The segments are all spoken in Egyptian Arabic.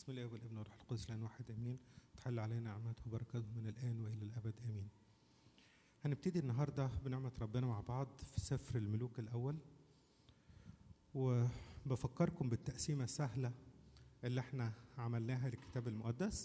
بسم الله والابن والروح القدس لان واحد امين تحل علينا نعمته وبركاته من الان والى الابد امين هنبتدي النهارده بنعمه ربنا مع بعض في سفر الملوك الاول وبفكركم بالتقسيمه السهله اللي احنا عملناها للكتاب المقدس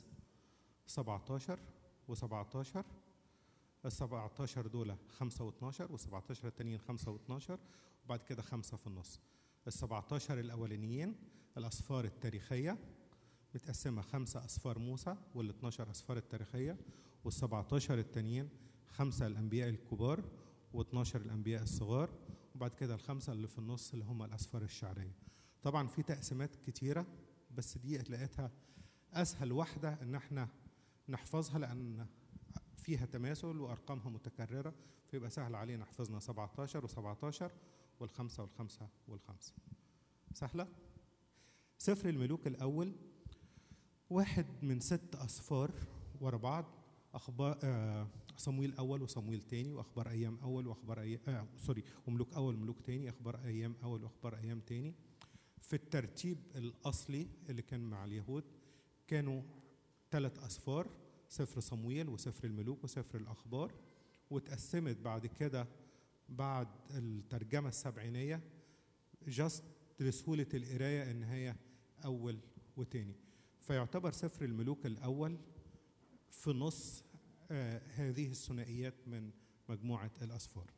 17 و17 ال 17 دول 5 و12 وال 17 التانيين 5 و12 وبعد كده خمسه في النص ال 17 الاولانيين الاصفار التاريخيه متقسمه خمسه اصفار موسى وال 12 اصفار التاريخيه وال 17 التانيين خمسه الانبياء الكبار و12 الانبياء الصغار وبعد كده الخمسه اللي في النص اللي هم الاصفار الشعريه طبعا في تقسيمات كتيره بس دي لقيتها اسهل واحده ان احنا نحفظها لان فيها تماثل وارقامها متكرره فيبقى سهل علينا حفظنا 17 و17 والخمسه والخمسه والخمسه سهله سفر الملوك الاول واحد من ست اصفار ورا بعض اخبار آه صمويل اول وصمويل تاني واخبار ايام اول واخبار ايام آه سوري وملوك اول وملوك تاني اخبار ايام اول واخبار ايام تاني في الترتيب الاصلي اللي كان مع اليهود كانوا ثلاث اصفار سفر صمويل وسفر الملوك وسفر الاخبار واتقسمت بعد كده بعد الترجمه السبعينيه جاست لسهوله القرايه ان هي اول وتاني فيعتبر سفر الملوك الاول في نص آه هذه الثنائيات من مجموعه الاصفار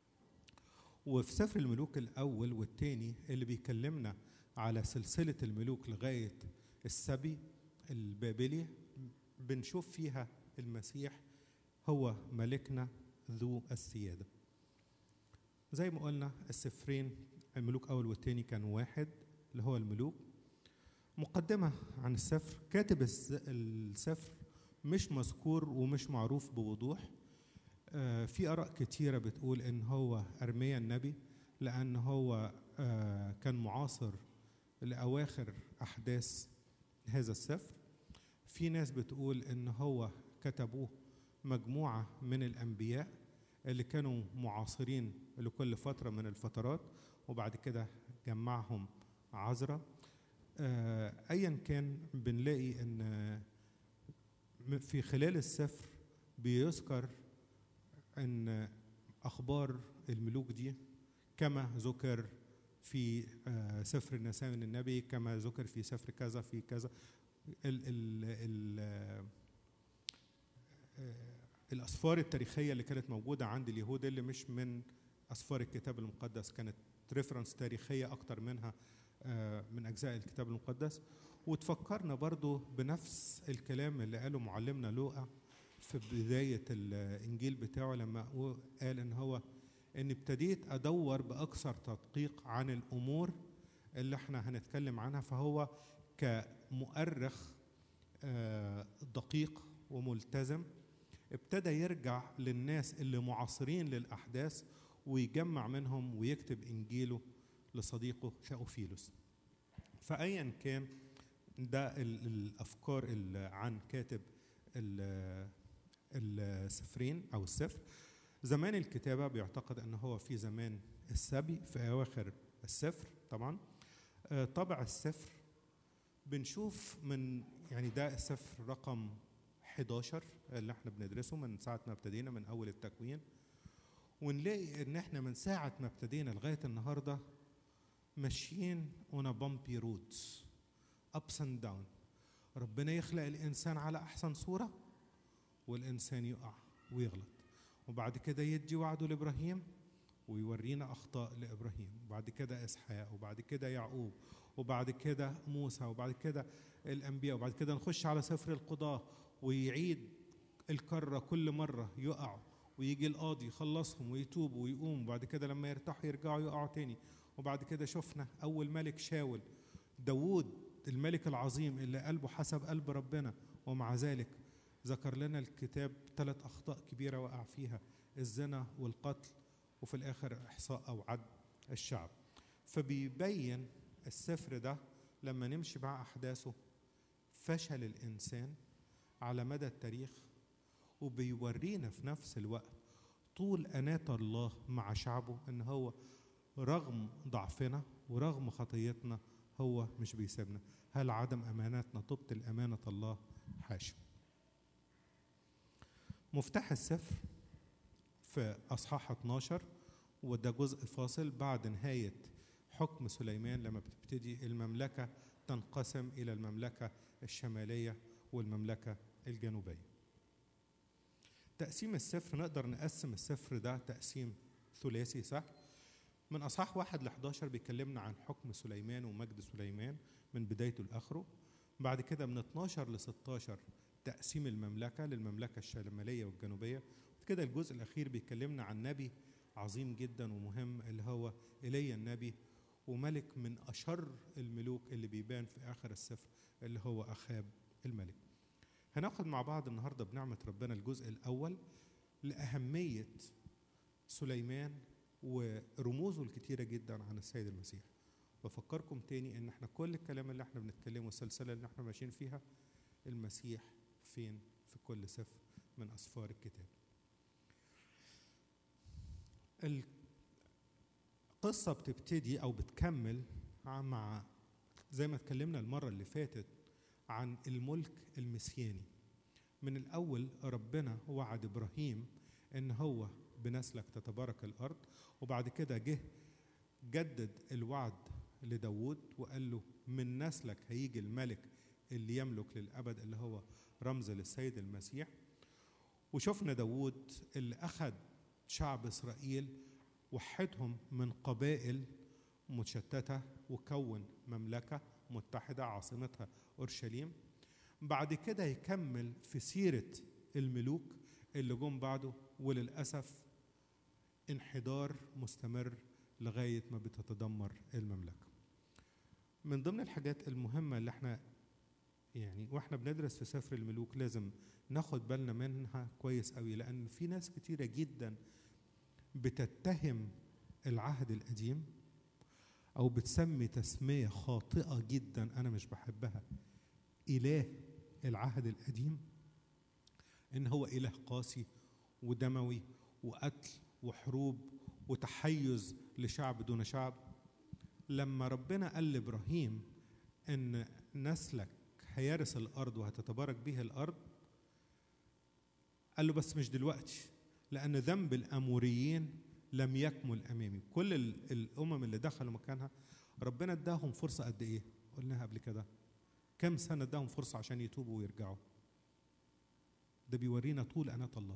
وفي سفر الملوك الاول والثاني اللي بيكلمنا على سلسله الملوك لغايه السبي البابلي بنشوف فيها المسيح هو ملكنا ذو السياده زي ما قلنا السفرين الملوك اول والثاني كانوا واحد اللي هو الملوك مقدمه عن السفر كاتب السفر مش مذكور ومش معروف بوضوح آه في اراء كتيره بتقول ان هو ارميا النبي لان هو آه كان معاصر لاواخر احداث هذا السفر في ناس بتقول ان هو كتبوه مجموعه من الانبياء اللي كانوا معاصرين لكل فتره من الفترات وبعد كده جمعهم عذراء آه ايا كان بنلاقي ان في خلال السفر بيذكر ان اخبار الملوك دي كما ذكر في آه سفر النسائم النبي كما ذكر في سفر كذا في كذا ال ال ال الاسفار التاريخيه اللي كانت موجوده عند اليهود اللي مش من اسفار الكتاب المقدس كانت ريفرنس تاريخيه اكتر منها من اجزاء الكتاب المقدس وتفكرنا برضو بنفس الكلام اللي قاله معلمنا لوقا في بدايه الانجيل بتاعه لما قال ان هو ان ابتديت ادور باكثر تدقيق عن الامور اللي احنا هنتكلم عنها فهو كمؤرخ دقيق وملتزم ابتدى يرجع للناس اللي معاصرين للاحداث ويجمع منهم ويكتب انجيله لصديقه شاوفيلوس فايا كان ده الافكار اللي عن كاتب السفرين او السفر زمان الكتابه بيعتقد ان هو في زمان السبي في اواخر السفر طبعا طبع السفر بنشوف من يعني ده السفر رقم 11 اللي احنا بندرسه من ساعه ما ابتدينا من اول التكوين ونلاقي ان احنا من ساعه ما ابتدينا لغايه النهارده ماشيين اون بامبي رودز ابس اند داون ربنا يخلق الانسان على احسن صوره والانسان يقع ويغلط وبعد كده يدي وعده لابراهيم ويورينا اخطاء لابراهيم وبعد كده اسحاق وبعد كده يعقوب وبعد كده موسى وبعد كده الانبياء وبعد كده نخش على سفر القضاه ويعيد الكره كل مره يقعوا ويجي القاضي يخلصهم ويتوبوا ويقوم وبعد كده لما يرتاحوا يرجعوا يقعوا تاني وبعد كده شفنا اول ملك شاول داوود الملك العظيم اللي قلبه حسب قلب ربنا ومع ذلك ذكر لنا الكتاب ثلاث اخطاء كبيره وقع فيها الزنا والقتل وفي الاخر احصاء او عد الشعب فبيبين السفر ده لما نمشي مع احداثه فشل الانسان على مدى التاريخ وبيورينا في نفس الوقت طول أناة الله مع شعبه إن هو رغم ضعفنا ورغم خطيتنا هو مش بيسيبنا هل عدم أماناتنا تبطل أمانة الله حاشا مفتاح السفر في أصحاح 12 وده جزء فاصل بعد نهاية حكم سليمان لما بتبتدي المملكة تنقسم إلى المملكة الشمالية والمملكة الجنوبية تقسيم السفر نقدر نقسم السفر ده تقسيم ثلاثي صح من أصحاح واحد ل 11 بيكلمنا عن حكم سليمان ومجد سليمان من بدايته لآخره بعد كده من 12 ل 16 تقسيم المملكة للمملكة الشمالية والجنوبية كده الجزء الأخير بيكلمنا عن نبي عظيم جدا ومهم اللي هو إيليا النبي وملك من أشر الملوك اللي بيبان في آخر السفر اللي هو أخاب الملك هناخد مع بعض النهاردة بنعمة ربنا الجزء الأول لأهمية سليمان ورموزه الكتيرة جدا عن السيد المسيح بفكركم تاني ان احنا كل الكلام اللي احنا بنتكلمه السلسلة اللي احنا ماشيين فيها المسيح فين في كل سفر من أسفار الكتاب القصة بتبتدي أو بتكمل مع زي ما اتكلمنا المرة اللي فاتت عن الملك المسياني من الأول ربنا وعد إبراهيم إن هو بنسلك تتبارك الأرض وبعد كده جه جدد الوعد لداود وقال له من نسلك هيجي الملك اللي يملك للأبد اللي هو رمز للسيد المسيح وشفنا داود اللي أخذ شعب إسرائيل وحدهم من قبائل متشتتة وكون مملكة متحدة عاصمتها أورشليم بعد كده يكمل في سيرة الملوك اللي جم بعده وللأسف انحدار مستمر لغاية ما بتتدمر المملكة من ضمن الحاجات المهمة اللي احنا يعني واحنا بندرس في سفر الملوك لازم ناخد بالنا منها كويس قوي لأن في ناس كتيرة جدا بتتهم العهد القديم أو بتسمي تسمية خاطئة جدا أنا مش بحبها إله العهد القديم إن هو إله قاسي ودموي وقتل وحروب وتحيز لشعب دون شعب لما ربنا قال لإبراهيم إن نسلك هيرث الأرض وهتتبارك به الأرض قال له بس مش دلوقتي لأن ذنب الأموريين لم يكمل أمامي كل الأمم اللي دخلوا مكانها ربنا اداهم فرصة قد إيه قلناها قبل كده كم سنة اداهم فرصة عشان يتوبوا ويرجعوا ده بيورينا طول أناة الله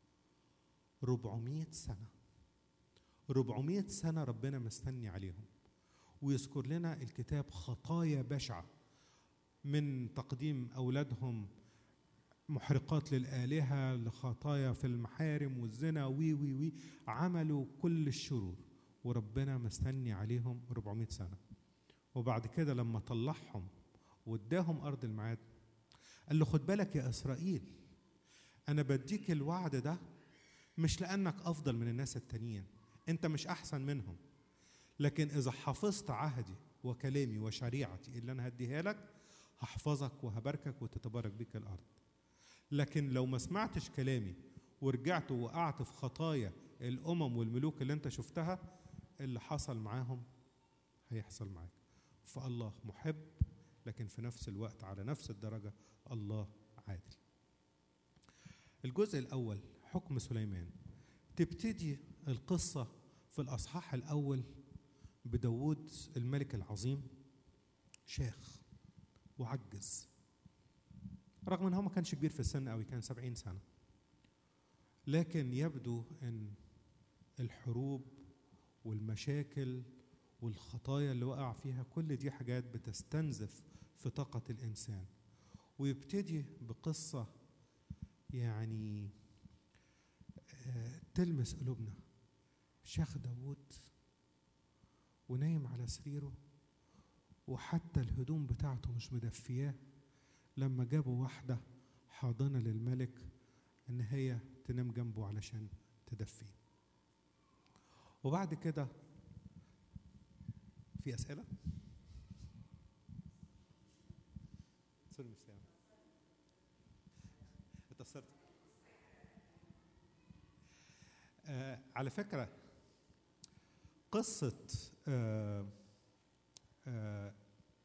400 سنة 400 سنة ربنا مستني عليهم ويذكر لنا الكتاب خطايا بشعة من تقديم أولادهم محرقات للآلهة لخطايا في المحارم والزنا وي وي وي عملوا كل الشرور وربنا مستني عليهم 400 سنة وبعد كده لما طلعهم واداهم أرض الميعاد قال له خد بالك يا إسرائيل أنا بديك الوعد ده مش لأنك أفضل من الناس التانيين أنت مش أحسن منهم لكن إذا حفظت عهدي وكلامي وشريعتي اللي أنا هديها لك هحفظك وهباركك وتتبارك بك الأرض لكن لو ما سمعتش كلامي ورجعت وقعت في خطايا الأمم والملوك اللي أنت شفتها اللي حصل معاهم هيحصل معاك فالله محب لكن في نفس الوقت على نفس الدرجة الله عادل الجزء الأول حكم سليمان تبتدي القصة في الأصحاح الأول بداود الملك العظيم شيخ وعجز رغم ان هو ما كانش كبير في السن قوي كان سبعين سنة لكن يبدو ان الحروب والمشاكل والخطايا اللي وقع فيها كل دي حاجات بتستنزف في طاقة الإنسان ويبتدي بقصة يعني تلمس قلوبنا شيخ داوود ونايم على سريره وحتى الهدوم بتاعته مش مدفياه لما جابوا واحدة حاضنة للملك إن هي تنام جنبه علشان تدفيه وبعد كده في أسئلة؟ سوري مش سامع اتأثرت آه على فكرة قصة آه آه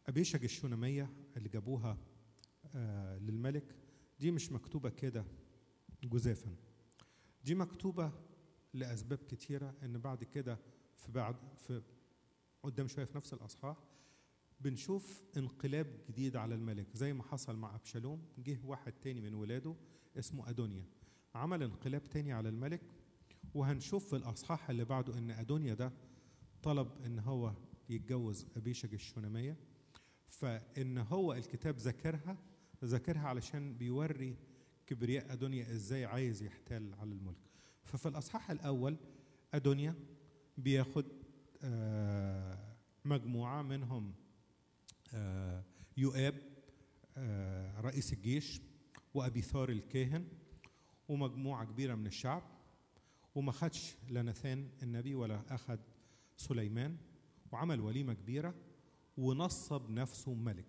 أبيشج الشونامية اللي جابوها آه للملك دي مش مكتوبة كده جزافا دي مكتوبة لأسباب كتيرة إن بعد كده في بعد في قدام شوية في نفس الأصحاح بنشوف انقلاب جديد على الملك زي ما حصل مع أبشالوم جه واحد تاني من ولاده اسمه أدونيا عمل انقلاب تاني على الملك وهنشوف في الأصحاح اللي بعده إن أدونيا ده طلب إن هو يتجوز أبيشج الشونامية فإن هو الكتاب ذاكرها ذاكرها علشان بيوري كبرياء أدونيا إزاي عايز يحتال على الملك ففي الأصحاح الأول أدونيا بياخد آه مجموعة منهم آه يؤاب آه رئيس الجيش وأبيثار الكاهن ومجموعة كبيرة من الشعب وما خدش لا نثان النبي ولا أخد سليمان وعمل وليمة كبيرة ونصب نفسه ملك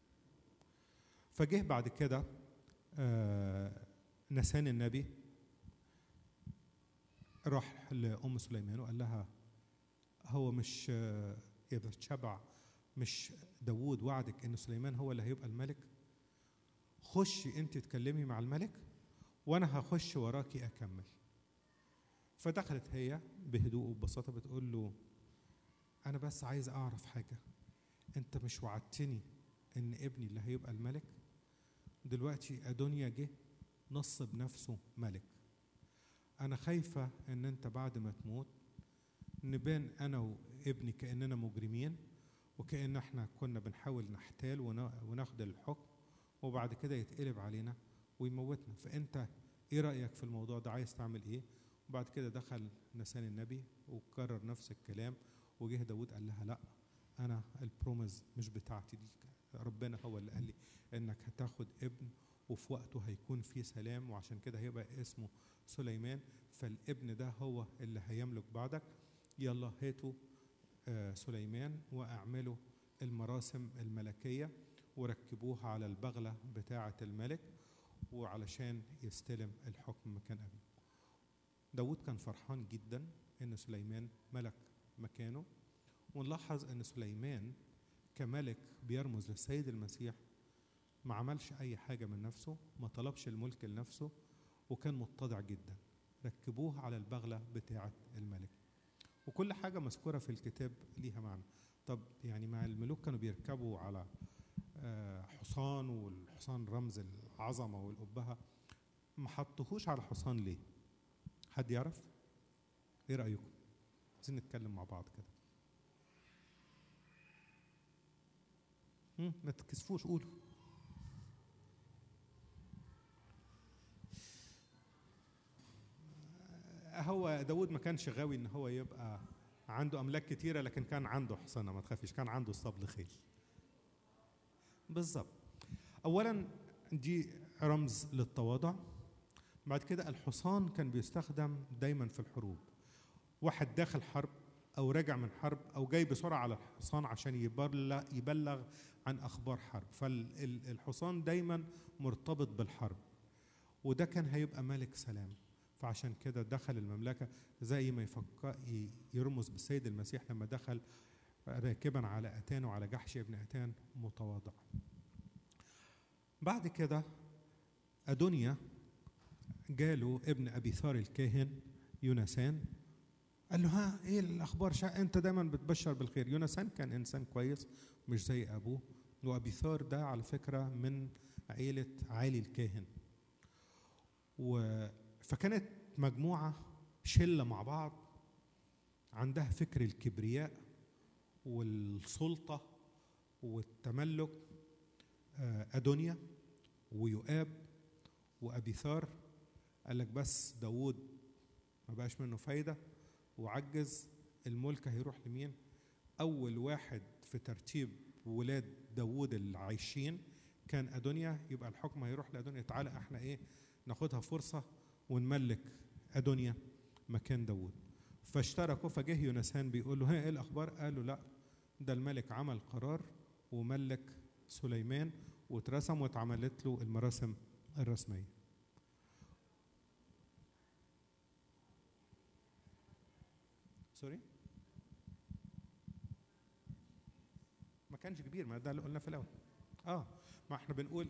فجه بعد كده آه نسان النبي راح لأم سليمان وقال لها هو مش إذا شبع مش داوود وعدك إن سليمان هو اللي هيبقى الملك خشي أنت تكلمي مع الملك وأنا هخش وراكي أكمل فدخلت هي بهدوء وببساطة بتقول له أنا بس عايز أعرف حاجة أنت مش وعدتني إن ابني اللي هيبقى الملك دلوقتي أدونيا جه نصب نفسه ملك أنا خايفة إن أنت بعد ما تموت نبان أنا وابني كأننا مجرمين وكأن احنا كنا بنحاول نحتال وناخد الحكم وبعد كده يتقلب علينا ويموتنا فأنت إيه رأيك في الموضوع ده عايز تعمل إيه؟ وبعد كده دخل نسان النبي وكرر نفس الكلام وجه داود قال لها لا أنا البروميز مش بتاعتي دي ربنا هو اللي قال لي إنك هتاخد ابن وفي وقته هيكون في سلام وعشان كده هيبقى اسمه سليمان فالابن ده هو اللي هيملك بعدك يلا هاتوا آه سليمان واعملوا المراسم الملكية وركبوها على البغلة بتاعة الملك وعلشان يستلم الحكم مكان أبيه داود كان فرحان جدا ان سليمان ملك مكانه ونلاحظ ان سليمان كملك بيرمز للسيد المسيح ما عملش اي حاجه من نفسه ما طلبش الملك لنفسه وكان متضع جدا ركبوه على البغله بتاعه الملك وكل حاجه مذكوره في الكتاب ليها معنى طب يعني مع الملوك كانوا بيركبوا على حصان والحصان رمز العظمه والابهه ما حطوهوش على حصان ليه حد يعرف ايه رايكم عايزين نتكلم مع بعض كده ما تكسفوش قولوا هو داود ما كانش غاوي ان هو يبقى عنده املاك كتيره لكن كان عنده حصانه ما تخافيش كان عنده اسطبل خيل بالظبط اولا دي رمز للتواضع بعد كده الحصان كان بيستخدم دايما في الحروب واحد داخل حرب او راجع من حرب او جاي بسرعه على الحصان عشان يبلغ يبلغ عن اخبار حرب فالحصان دايما مرتبط بالحرب وده كان هيبقى ملك سلام فعشان كده دخل المملكه زي ما يفكر يرمز بالسيد المسيح لما دخل راكبا على اتان وعلى جحش ابن اتان متواضع بعد كده ادونيا جاله ابن ابي ثار الكاهن يونسان قال له ها ايه الاخبار شا انت دايما بتبشر بالخير يونسان كان انسان كويس مش زي ابوه وابي ثار ده على فكره من عيله عالي الكاهن و فكانت مجموعه شله مع بعض عندها فكر الكبرياء والسلطه والتملك ادونيا ويؤاب وابي ثار قال لك بس داوود ما بقاش منه فايده وعجز الملك هيروح لمين اول واحد في ترتيب ولاد داوود العايشين كان ادونيا يبقى الحكم هيروح لادونيا تعالى احنا ايه ناخدها فرصه ونملك ادونيا مكان داوود فاشتركوا فجه يونسان بيقول له ها ايه الاخبار قالوا لا ده الملك عمل قرار وملك سليمان واترسم واتعملت له المراسم الرسميه سوري ما كانش كبير ما ده اللي قلنا في الاول اه ما احنا بنقول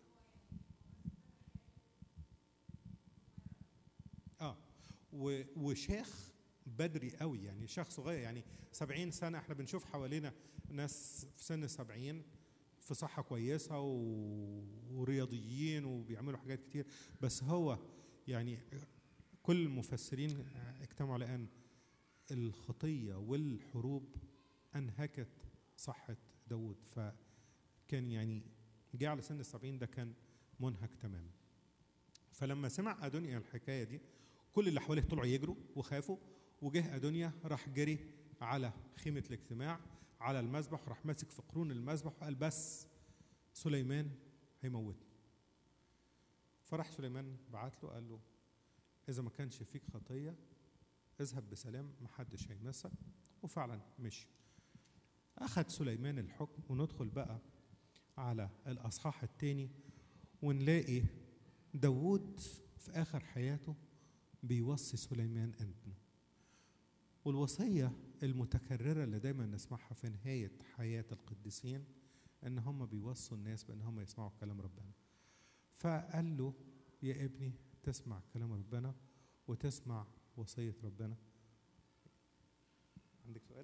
اه و- وشيخ بدري قوي يعني شيخ صغير يعني 70 سنه احنا بنشوف حوالينا ناس في سن 70 في صحه كويسه و... ورياضيين وبيعملوا حاجات كتير بس هو يعني كل المفسرين اجتمعوا على ان الخطيه والحروب انهكت صحه داود فكان يعني جه على سن السبعين ده كان منهك تماما فلما سمع أدونيا الحكاية دي كل اللي حواليه طلعوا يجروا وخافوا وجه أدونيا راح جري على خيمة الاجتماع على المذبح راح ماسك في قرون المذبح وقال بس سليمان هيموتني فراح سليمان بعت له قال له إذا ما كانش فيك خطية اذهب بسلام محدش هيمسك وفعلا مشي أخذ سليمان الحكم وندخل بقى على الأصحاح الثاني ونلاقي داوود في آخر حياته بيوصي سليمان ابنه والوصية المتكررة اللي دايما نسمعها في نهاية حياة القديسين إن هم بيوصوا الناس بإن هم يسمعوا كلام ربنا فقال له يا ابني تسمع كلام ربنا وتسمع وصية ربنا عندك سؤال؟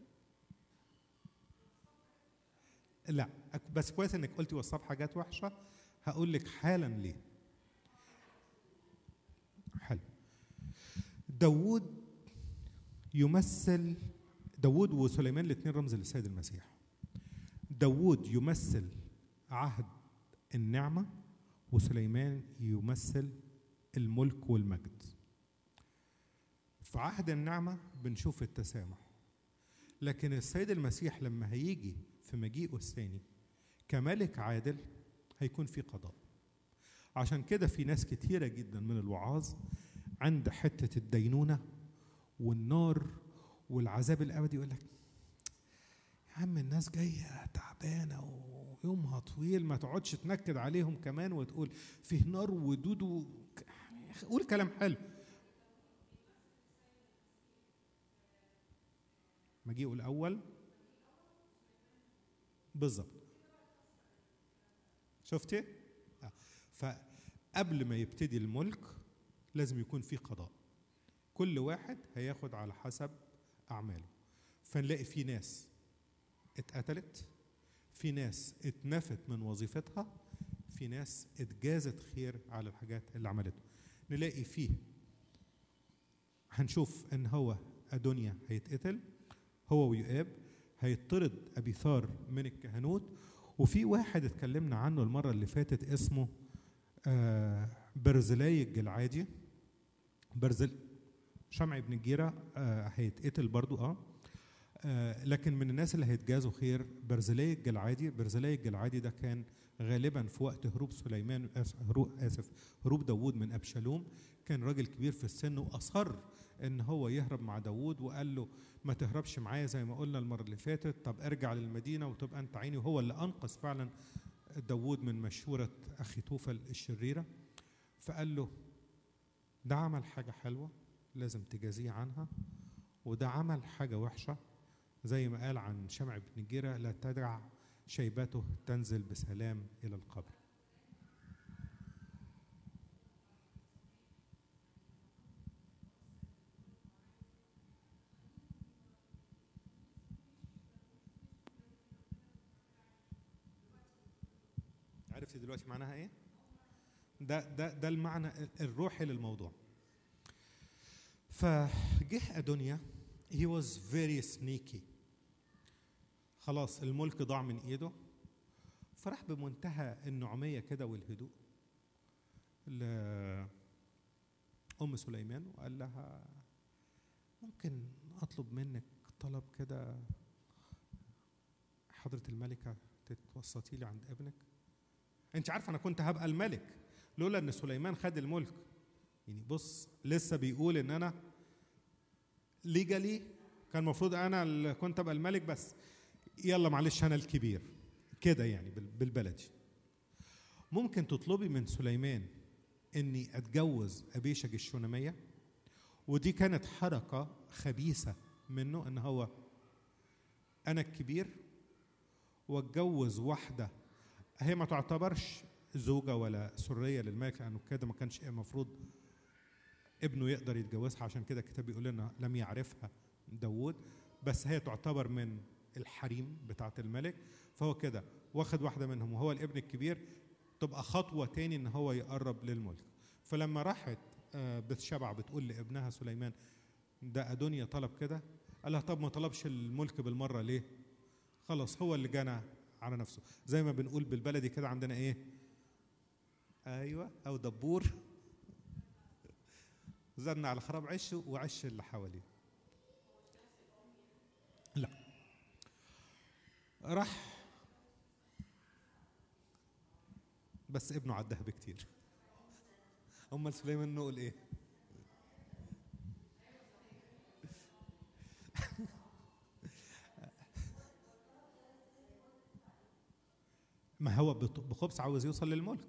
لا أك- بس كويس انك قلتي وصف حاجات وحشه هقول لك حالا ليه حلو داوود يمثل داوود وسليمان الاثنين رمز للسيد المسيح داوود يمثل عهد النعمه وسليمان يمثل الملك والمجد في عهد النعمه بنشوف التسامح لكن السيد المسيح لما هيجي في مجيئه الثاني كملك عادل هيكون في قضاء عشان كده في ناس كتيرة جدا من الوعاظ عند حتة الدينونة والنار والعذاب الأبدي يقول لك يا عم الناس جاية تعبانة ويومها طويل ما تقعدش تنكد عليهم كمان وتقول فيه نار ودود و... قول كلام حلو مجيئه الأول بالظبط شفتي؟ آه. فقبل ما يبتدي الملك لازم يكون في قضاء كل واحد هياخد على حسب أعماله فنلاقي في ناس اتقتلت في ناس اتنفت من وظيفتها في ناس اتجازت خير على الحاجات اللي عملته نلاقي فيه هنشوف ان هو ادونيا هيتقتل هو ويؤاب هيطرد ابيثار من الكهنوت وفي واحد اتكلمنا عنه المره اللي فاتت اسمه آه برزلاي الجلعادي برزل شمع بن الجيرة آه هيتقتل برضو اه آه، لكن من الناس اللي هيتجازوا خير برزلاي الجلعادي برزلاي الجلعادي ده كان غالبا في وقت هروب سليمان آس- هروب اسف هروب داوود من ابشالوم كان راجل كبير في السن واصر ان هو يهرب مع داوود وقال له ما تهربش معايا زي ما قلنا المره اللي فاتت طب ارجع للمدينه وتبقى انت عيني وهو اللي انقذ فعلا داوود من مشوره اخي توفل الشريره فقال له ده عمل حاجه حلوه لازم تجازيه عنها وده عمل حاجه وحشه زي ما قال عن شمع بن جيرة لا تدع شيبته تنزل بسلام إلى القبر عرفتي دلوقتي معناها ايه؟ ده ده ده المعنى الروحي للموضوع. فجه ادونيا he was very sneaky خلاص الملك ضاع من ايده فراح بمنتهى النعوميه كده والهدوء لأم سليمان وقال لها ممكن اطلب منك طلب كده حضرة الملكة تتوسطي لي عند ابنك انت عارفه انا كنت هبقى الملك لولا ان سليمان خد الملك يعني بص لسه بيقول ان انا ليجالي كان المفروض انا اللي كنت ابقى الملك بس يلا معلش انا الكبير كده يعني بال- بالبلدي ممكن تطلبي من سليمان اني اتجوز ابيشج الشوناميه ودي كانت حركه خبيثه منه ان هو انا الكبير واتجوز واحده هي ما تعتبرش زوجه ولا سريه للملك لانه كده ما كانش المفروض ابنه يقدر يتجوزها عشان كده الكتاب بيقول لنا لم يعرفها داوود بس هي تعتبر من الحريم بتاعه الملك فهو كده واخد واحده منهم وهو الابن الكبير تبقى خطوه تاني ان هو يقرب للملك فلما راحت آه، بتشبع بتقول لابنها سليمان ده ادونيا طلب كده قال لها طب ما طلبش الملك بالمره ليه خلاص هو اللي جانا على نفسه زي ما بنقول بالبلدي كده عندنا ايه ايوه او دبور زن على خراب عشه وعش اللي حواليه لا راح بس ابنه عدها بكتير امال سليمان نقول ايه ما هو بط- بخبث عاوز يوصل للملك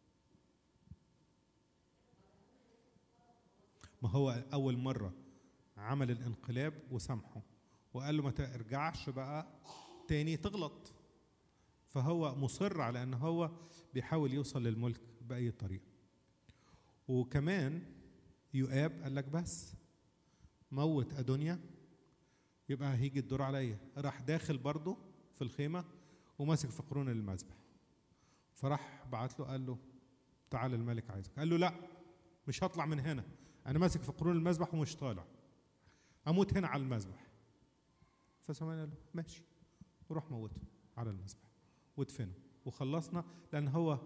ما هو اول مره عمل الانقلاب وسامحه وقال له ما ترجعش بقى تاني تغلط فهو مصر على ان هو بيحاول يوصل للملك باي طريقه وكمان يؤاب قال لك بس موت ادونيا يبقى هيجي الدور عليا راح داخل برضه في الخيمه وماسك في قرون المذبح فراح بعت له قال له تعال الملك عايزك قال له لا مش هطلع من هنا انا ماسك في قرون المذبح ومش طالع اموت هنا على المذبح فسليمان قال له ماشي وروح موته على المذبح وادفنه وخلصنا لان هو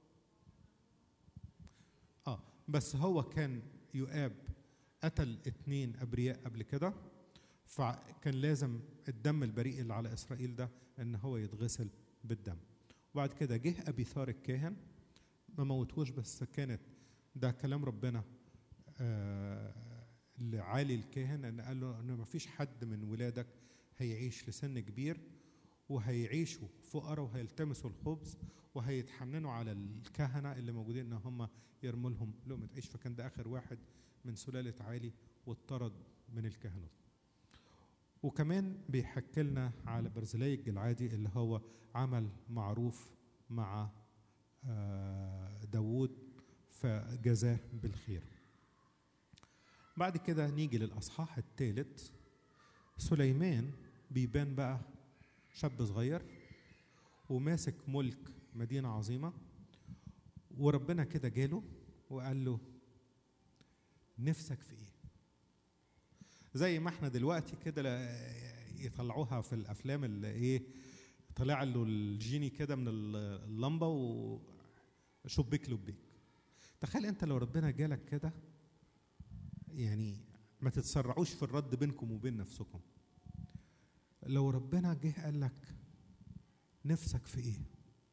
اه بس هو كان يؤاب قتل اتنين ابرياء قبل كده فكان لازم الدم البريء اللي على اسرائيل ده ان هو يتغسل بالدم وبعد كده جه ابي ثار الكاهن ما موتوش بس كانت ده كلام ربنا آه لعالي الكاهن ان قال له ان ما فيش حد من ولادك هيعيش لسن كبير وهيعيشوا فقراء وهيلتمسوا الخبز وهيتحننوا على الكهنه اللي موجودين ان هم يرموا لهم لقمه عيش فكان ده اخر واحد من سلاله عالي واتطرد من الكهنوت وكمان بيحكي لنا على برزيلي الجلعادي اللي هو عمل معروف مع آه، داوود فجزاه بالخير بعد كده نيجي للأصحاح الثالث سليمان بيبان بقى شاب صغير وماسك ملك مدينة عظيمة وربنا كده جاله وقال له نفسك في ايه زي ما احنا دلوقتي كده لا- يطلعوها في الافلام اللي ايه طلع له الجيني كده من ال- اللمبه وشبك لبيك تخيل انت لو ربنا جالك كده يعني ما تتسرعوش في الرد بينكم وبين نفسكم لو ربنا جه قال لك نفسك في ايه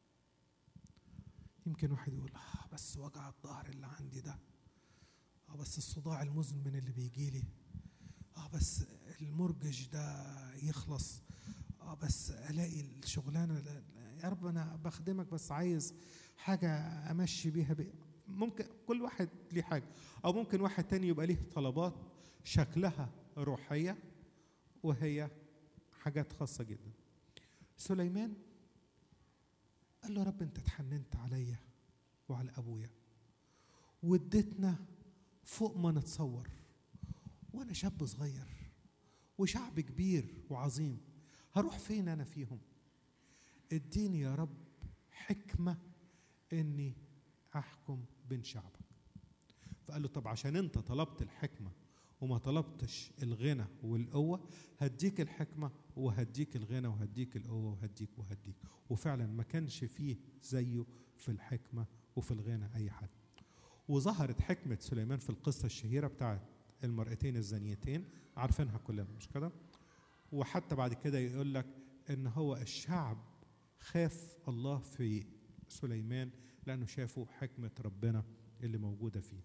يمكن واحد يقول آه بس وجع الظهر اللي عندي ده اه بس الصداع المزمن اللي بيجي لي اه بس المرجج ده يخلص اه بس الاقي الشغلانه لا- يا رب انا بخدمك بس عايز حاجه امشي بيها بي. ممكن كل واحد ليه حاجه او ممكن واحد تاني يبقى ليه طلبات شكلها روحيه وهي حاجات خاصه جدا سليمان قال له يا رب انت اتحننت عليا وعلى ابويا واديتنا فوق ما نتصور وانا شاب صغير وشعب كبير وعظيم هروح فين انا فيهم اديني يا رب حكمه اني احكم بين شعبك فقال له طب عشان انت طلبت الحكمه وما طلبتش الغنى والقوه هديك الحكمه وهديك الغنى وهديك القوه وهديك وهديك وفعلا ما كانش فيه زيه في الحكمه وفي الغنى اي حد وظهرت حكمه سليمان في القصه الشهيره بتاعت المرأتين الزانيتين عارفينها كلنا مش كده وحتى بعد كده يقول لك ان هو الشعب خاف الله في سليمان لانه شافوا حكمه ربنا اللي موجوده فيه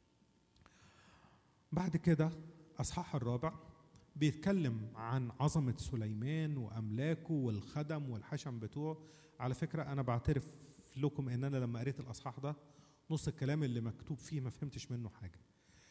بعد كده اصحاح الرابع بيتكلم عن عظمه سليمان واملاكه والخدم والحشم بتوعه على فكره انا بعترف لكم ان انا لما قريت الاصحاح ده نص الكلام اللي مكتوب فيه ما فهمتش منه حاجه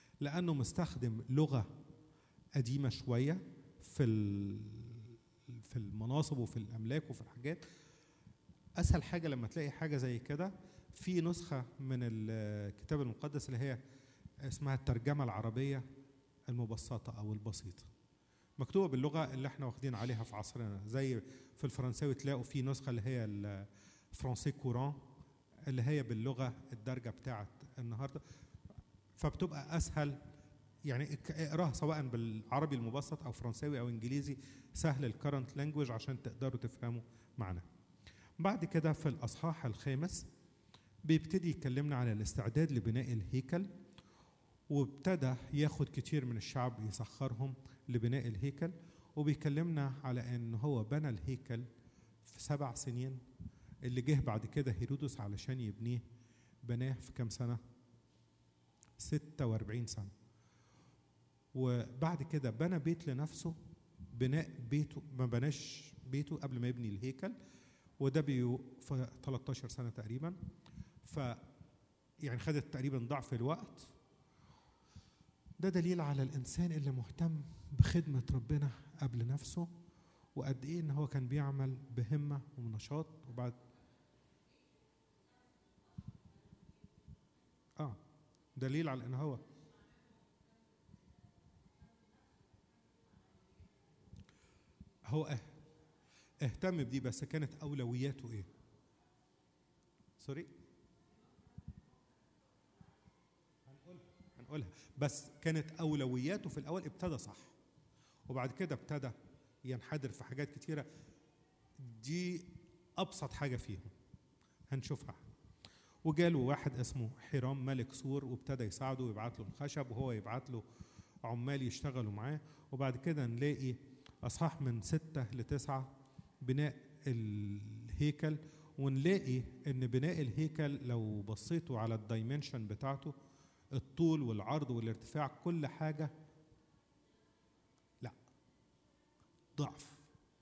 لانه مستخدم لغه قديمه شويه في ال- في المناصب وفي الاملاك وفي الحاجات اسهل حاجه لما تلاقي حاجه زي كده في نسخه من الكتاب المقدس اللي هي اسمها الترجمه العربيه المبسطه او البسيطه مكتوبه باللغه اللي احنا واخدين عليها في عصرنا زي في الفرنساوي تلاقوا في نسخه اللي هي الفرنسي كوران اللي هي باللغه الدارجه بتاعت النهارده فبتبقى اسهل يعني اك- اقراها سواء بالعربي المبسط او فرنساوي او انجليزي سهل الكرنت لانجوج عشان تقدروا تفهموا معناه بعد كده في الاصحاح الخامس بيبتدي يكلمنا على الاستعداد لبناء الهيكل وابتدى ياخد كتير من الشعب يسخرهم لبناء الهيكل وبيكلمنا على ان هو بنى الهيكل في سبع سنين اللي جه بعد كده هيرودس علشان يبنيه بناه في كام سنة 46 سنة وبعد كده بنى بيت لنفسه بناء بيته ما بناش بيته قبل ما يبني الهيكل وده بي في 13 سنة تقريبا ف يعني خدت تقريبا ضعف الوقت ده دليل على الإنسان اللي مهتم بخدمة ربنا قبل نفسه وقد إيه إن هو كان بيعمل بهمة ونشاط وبعد آه دليل على إن هو هو اه اهتم بدي بس كانت أولوياته إيه؟ سوري هنقولها هنقولها بس كانت أولوياته في الأول ابتدى صح وبعد كده ابتدى ينحدر في حاجات كتيرة دي أبسط حاجة فيهم هنشوفها وجاله واحد اسمه حرام ملك سور وابتدى يساعده ويبعت له الخشب وهو يبعت له عمال يشتغلوا معاه وبعد كده نلاقي أصحاح من ستة لتسعة بناء الهيكل ونلاقي ان بناء الهيكل لو بصيتوا على الدايمنشن بتاعته الطول والعرض والارتفاع كل حاجة لا ضعف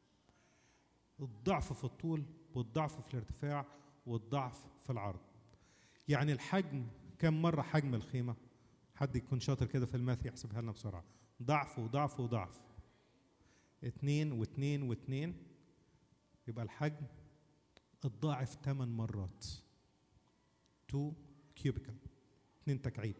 الضعف في الطول والضعف في الارتفاع والضعف في العرض يعني الحجم كم مرة حجم الخيمة حد يكون شاطر كده في الماث يحسبها لنا بسرعة ضعف وضعف وضعف اتنين واتنين واتنين يبقى الحجم الضاعف ثمان مرات 2 كيوبيكال اتنين تكعيب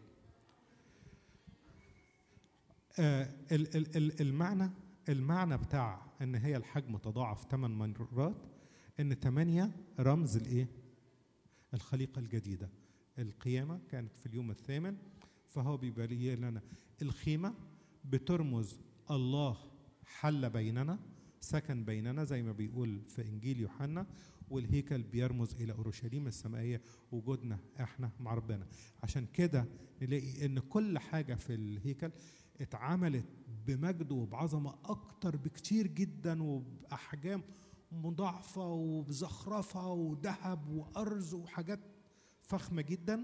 آه ال- ال- ال- المعنى المعنى بتاع ان هي الحجم تضاعف ثمان مرات ان ثمانية رمز الايه الخليقة الجديدة القيامة كانت في اليوم الثامن فهو بيبين لنا الخيمة بترمز الله حل بيننا سكن بيننا زي ما بيقول في انجيل يوحنا والهيكل بيرمز الى اورشليم السمائيه وجودنا احنا مع ربنا عشان كده نلاقي ان كل حاجه في الهيكل اتعملت بمجد وبعظمه اكتر بكتير جدا وباحجام مضاعفه وبزخرفه وذهب وارز وحاجات فخمه جدا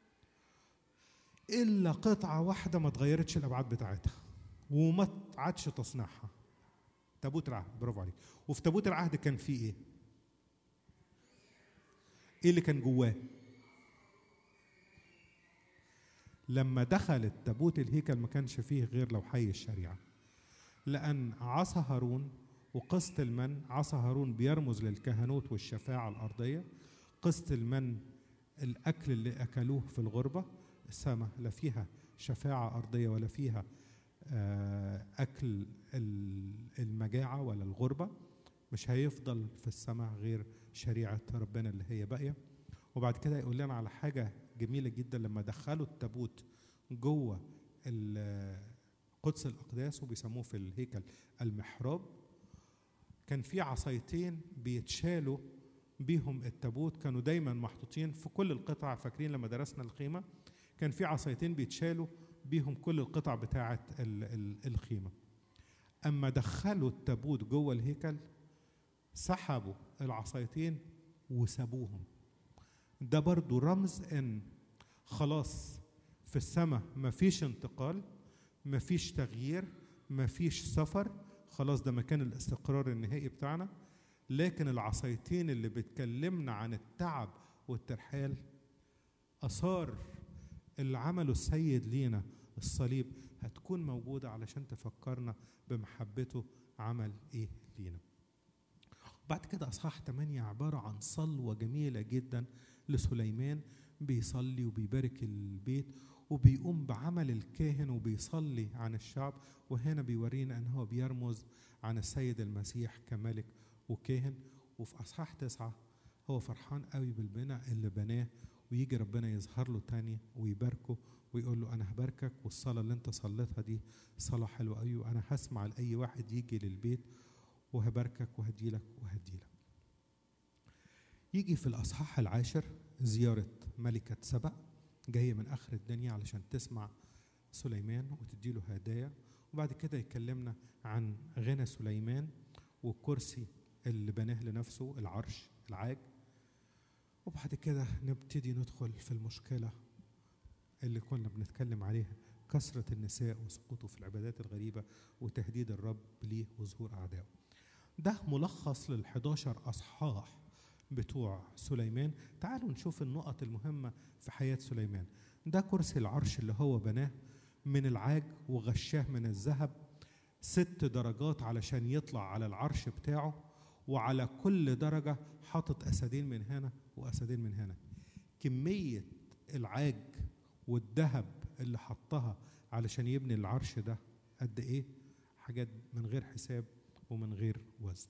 الا قطعه واحده ما اتغيرتش الابعاد بتاعتها وما عادش تصنيعها تابوت العهد برافو عليك وفي تابوت العهد كان فيه ايه ايه اللي كان جواه لما دخل التابوت الهيكل ما كانش فيه غير لوحي الشريعه لان عصا هارون وقسط المن عصا هارون بيرمز للكهنوت والشفاعه الارضيه قسط المن الاكل اللي اكلوه في الغربه السماء لا فيها شفاعه ارضيه ولا فيها آه، اكل ال- المجاعه ولا الغربه مش هيفضل في السماء غير شريعه ربنا اللي هي باقيه وبعد كده يقول لنا على حاجه جميله جدا لما دخلوا التابوت جوه ال- قدس الاقداس وبيسموه في الهيكل المحراب كان في عصايتين بيتشالوا بيهم التابوت كانوا دايما محطوطين في كل القطع فاكرين لما درسنا الخيمه كان في عصايتين بيتشالوا بيهم كل القطع بتاعه ال- ال- الخيمه اما دخلوا التابوت جوه الهيكل سحبوا العصايتين وسابوهم ده برضو رمز ان خلاص في السماء مفيش انتقال مفيش تغيير مفيش سفر خلاص ده مكان الاستقرار النهائي بتاعنا لكن العصايتين اللي بتكلمنا عن التعب والترحال اثار اللي عمله السيد لينا الصليب هتكون موجوده علشان تفكرنا بمحبته عمل ايه لينا بعد كده اصحاح 8 عباره عن صلوه جميله جدا لسليمان بيصلي وبيبارك البيت وبيقوم بعمل الكاهن وبيصلي عن الشعب وهنا بيورينا ان هو بيرمز عن السيد المسيح كملك وكاهن وفي اصحاح تسعه هو فرحان قوي بالبناء اللي بناه ويجي ربنا يظهر له تاني ويباركه ويقول له انا هباركك والصلاه اللي انت صليتها دي صلاه حلوه قوي وانا هسمع لاي واحد يجي للبيت وهباركك وهديلك وهديلك يجي في الاصحاح العاشر زياره ملكه سبأ جايه من اخر الدنيا علشان تسمع سليمان وتديله هدايا وبعد كده يكلمنا عن غنى سليمان والكرسي اللي بناه لنفسه العرش العاج وبعد كده نبتدي ندخل في المشكلة اللي كنا بنتكلم عليها كثرة النساء وسقوطه في العبادات الغريبة وتهديد الرب ليه وظهور أعدائه ده ملخص لل 11 أصحاح بتوع سليمان تعالوا نشوف النقط المهمة في حياة سليمان ده كرسي العرش اللي هو بناه من العاج وغشاه من الذهب ست درجات علشان يطلع على العرش بتاعه وعلى كل درجة حاطط أسدين من هنا وأسدين من هنا كمية العاج والذهب اللي حطها علشان يبني العرش ده قد إيه حاجات من غير حساب ومن غير وزن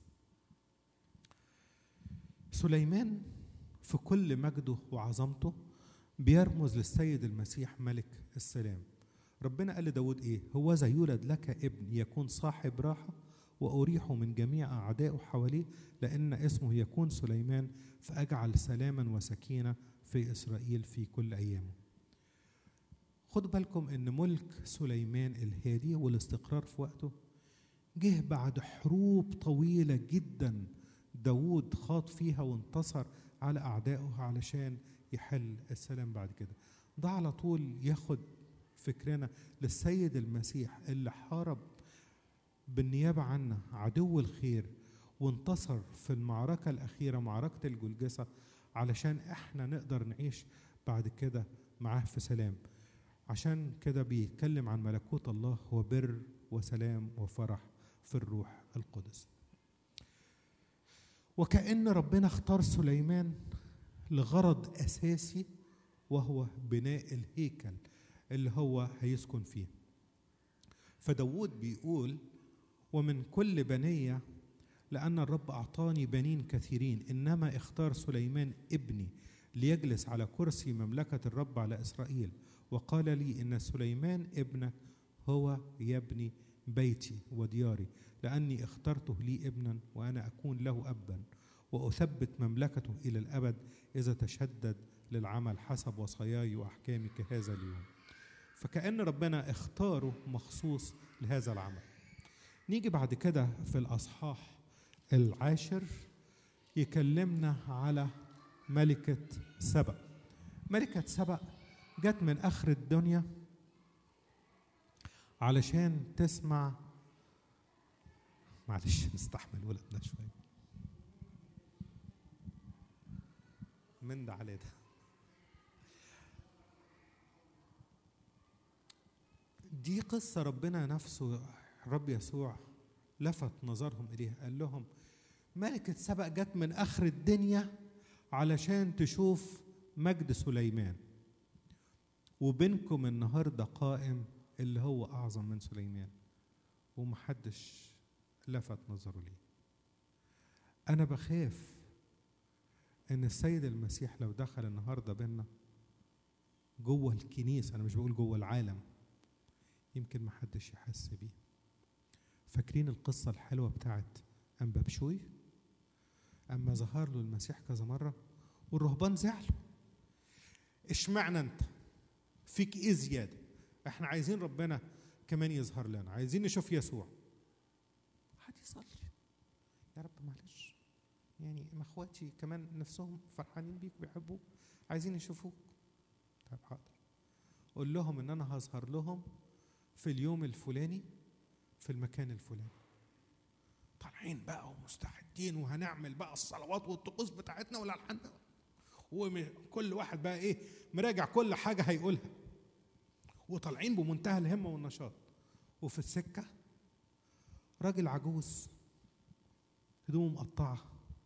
سليمان في كل مجده وعظمته بيرمز للسيد المسيح ملك السلام ربنا قال لداود ايه هو ذا يولد لك ابن يكون صاحب راحة وأريحه من جميع أعدائه حواليه لأن اسمه يكون سليمان فأجعل سلاما وسكينة في إسرائيل في كل أيامه خدوا بالكم ان ملك سليمان الهادي والاستقرار في وقته جه بعد حروب طويلة جدا داود خاض فيها وانتصر على أعدائه علشان يحل السلام بعد كده ده على طول ياخد فكرنا للسيد المسيح اللي حارب بالنيابة عنا عدو الخير وانتصر في المعركة الأخيرة معركة الجلجسة علشان احنا نقدر نعيش بعد كده معاه في سلام عشان كده بيتكلم عن ملكوت الله هو بر وسلام وفرح في الروح القدس وكأن ربنا اختار سليمان لغرض أساسي وهو بناء الهيكل اللي هو هيسكن فيه فداود بيقول ومن كل بنية لأن الرب أعطاني بنين كثيرين إنما اختار سليمان ابني ليجلس على كرسي مملكة الرب على إسرائيل وقال لي إن سليمان ابنك هو يبني بيتي ودياري لأني اخترته لي ابنا وأنا أكون له أبا وأثبت مملكته إلى الأبد إذا تشدد للعمل حسب وصاياي وأحكامي كهذا اليوم فكأن ربنا اختاره مخصوص لهذا العمل نيجي بعد كده في الأصحاح العاشر يكلمنا على ملكة سبأ ملكة سبأ جت من آخر الدنيا علشان تسمع معلش نستحمل ولدنا شوية من ده على ده دي قصة ربنا نفسه الرب يسوع لفت نظرهم إليها قال لهم ملكة سبأ جت من آخر الدنيا علشان تشوف مجد سليمان وبينكم النهارده قائم اللي هو أعظم من سليمان ومحدش لفت نظره ليه أنا بخاف إن السيد المسيح لو دخل النهارده بينا جوه الكنيسة أنا مش بقول جوه العالم يمكن محدش يحس بيه فاكرين القصة الحلوة بتاعت أنبا بشوي أما ظهر له المسيح كذا مرة والرهبان زعلوا اشمعنى أنت فيك إيه زيادة احنا عايزين ربنا كمان يظهر لنا عايزين نشوف يسوع حد يصلي يا رب معلش يعني ما اخواتي كمان نفسهم فرحانين بيك وبيحبوك عايزين يشوفوك طيب حاضر قول لهم ان انا هظهر لهم في اليوم الفلاني في المكان الفلاني طالعين بقى ومستعدين وهنعمل بقى الصلوات والطقوس بتاعتنا والالحان وكل واحد بقى ايه مراجع كل حاجه هيقولها وطالعين بمنتهى الهمه والنشاط وفي السكه راجل عجوز هدومه مقطعه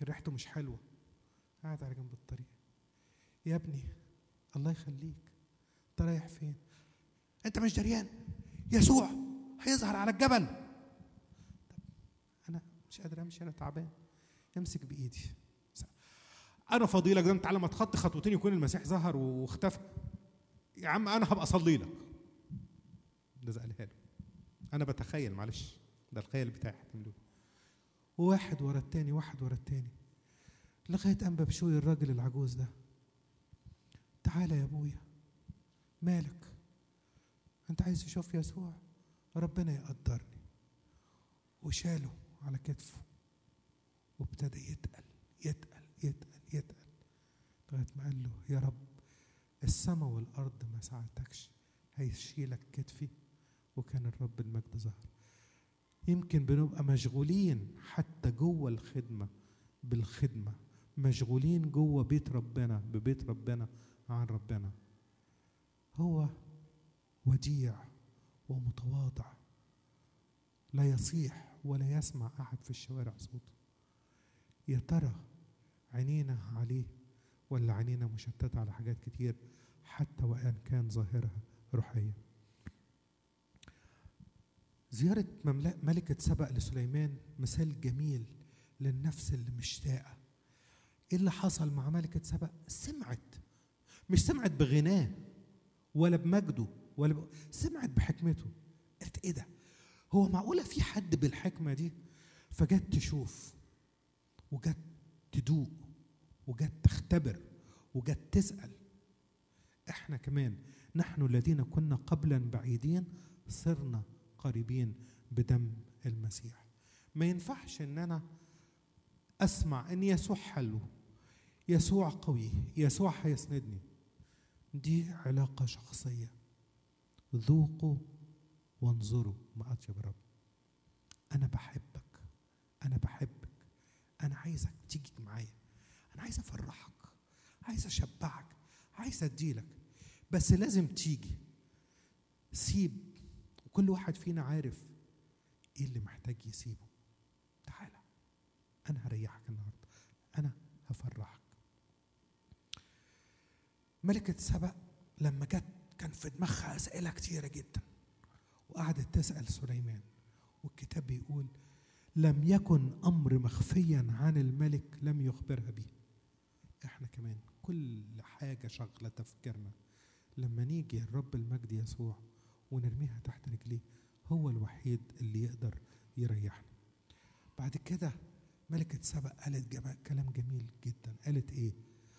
كان ريحته مش حلوه قاعد على جنب الطريق يا ابني الله يخليك انت رايح فين انت مش دريان يسوع هيظهر على الجبل طب انا مش قادر امشي انا تعبان امسك بايدي انا فضيلك ده انت على ما تخطي خطوتين يكون المسيح ظهر واختفى يا عم انا هبقى اصلي لك ده قالها له انا بتخيل معلش ده الخيال بتاعي احتملوه وواحد ورا التاني واحد ورا التاني لغايه انبا بشوي الراجل العجوز ده تعالى يا ابويا مالك انت عايز تشوف يسوع ربنا يقدرني وشاله على كتفه وابتدى يتقل يتقل يتقل يتقل لغايه ما قال له يا رب السماء والارض ما ساعدتكش هيشيلك كتفي وكان الرب المجد ظهر يمكن بنبقى مشغولين حتى جوه الخدمه بالخدمه مشغولين جوه بيت ربنا ببيت ربنا عن ربنا هو وديع ومتواضع لا يصيح ولا يسمع احد في الشوارع صوته يا ترى عينينا عليه ولا عينينا مشتته على حاجات كتير حتى وان كان ظاهرها روحيه زيارة ملكة سبأ لسليمان مثال جميل للنفس اللي مشتاقة ايه اللي حصل مع ملكة سبأ سمعت مش سمعت بغناه ولا بمجده ولا ب... سمعت بحكمته قالت ايه ده هو معقولة في حد بالحكمة دي فجت تشوف وجت تدوق وجت تختبر وجت تسأل احنا كمان نحن الذين كنا قبلا بعيدين صرنا قريبين بدم المسيح ما ينفعش ان انا اسمع ان يسوع حلو يسوع قوي يسوع هيسندني دي علاقة شخصية ذوقوا وانظروا ما أطيب رب أنا بحبك أنا بحبك أنا عايزك تيجي معايا أنا عايز أفرحك عايز أشبعك عايز أديلك بس لازم تيجي سيب وكل واحد فينا عارف إيه اللي محتاج يسيبه تعالى أنا هريحك النهاردة أنا هفرحك ملكة سبأ لما جت كان في دماغها أسئلة كتيرة جدا وقعدت تسأل سليمان والكتاب بيقول لم يكن أمر مخفيا عن الملك لم يخبرها به احنا كمان كل حاجة شغلة تفكيرنا لما نيجي الرب المجد يسوع ونرميها تحت رجليه هو الوحيد اللي يقدر يريحنا بعد كده ملكة سبأ قالت كلام جميل جدا قالت ايه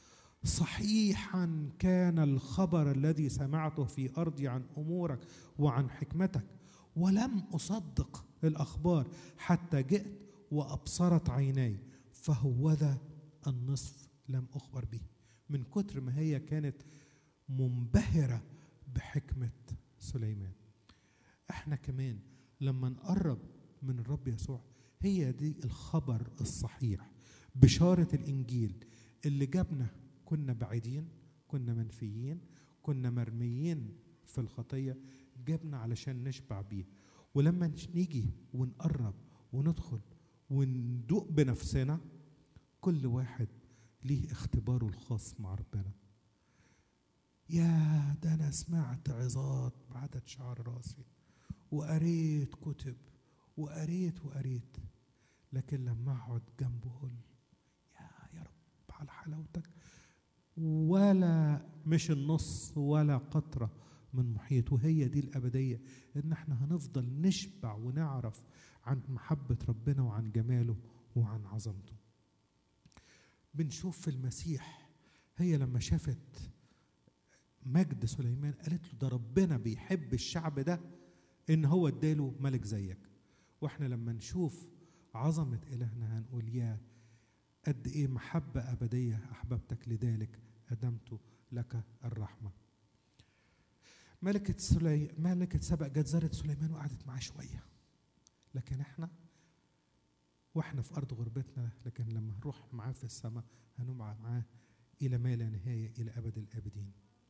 صحيحا كان الخبر الذي سمعته في ارضي عن امورك وعن حكمتك ولم اصدق الاخبار حتى جئت وابصرت عيناي فهوذا النصف لم اخبر به من كتر ما هي كانت منبهره بحكمه سليمان احنا كمان لما نقرب من الرب يسوع هي دي الخبر الصحيح بشاره الانجيل اللي جابنا كنا بعيدين كنا منفيين كنا مرميين في الخطية جابنا علشان نشبع بيه ولما نيجي ونقرب وندخل وندوق بنفسنا كل واحد ليه اختباره الخاص مع ربنا يا ده انا سمعت عظات بعدد شعر راسي وقريت كتب وقريت وقريت لكن لما اقعد جنبه اقول يا يا رب على حلاوتك ولا مش النص ولا قطرة من محيط وهي دي الأبدية إن احنا هنفضل نشبع ونعرف عن محبة ربنا وعن جماله وعن عظمته بنشوف في المسيح هي لما شافت مجد سليمان قالت له ده ربنا بيحب الشعب ده ان هو اداله ملك زيك واحنا لما نشوف عظمة إلهنا هنقول يا قد ايه محبة أبدية أحببتك لذلك أدمت لك الرحمة ملكة سلي... ملكة سبأ جت زارت سليمان وقعدت معاه شوية لكن احنا واحنا في أرض غربتنا لكن لما نروح معاه في السماء هنبقى معاه إلى ما لا نهاية إلى أبد الآبدين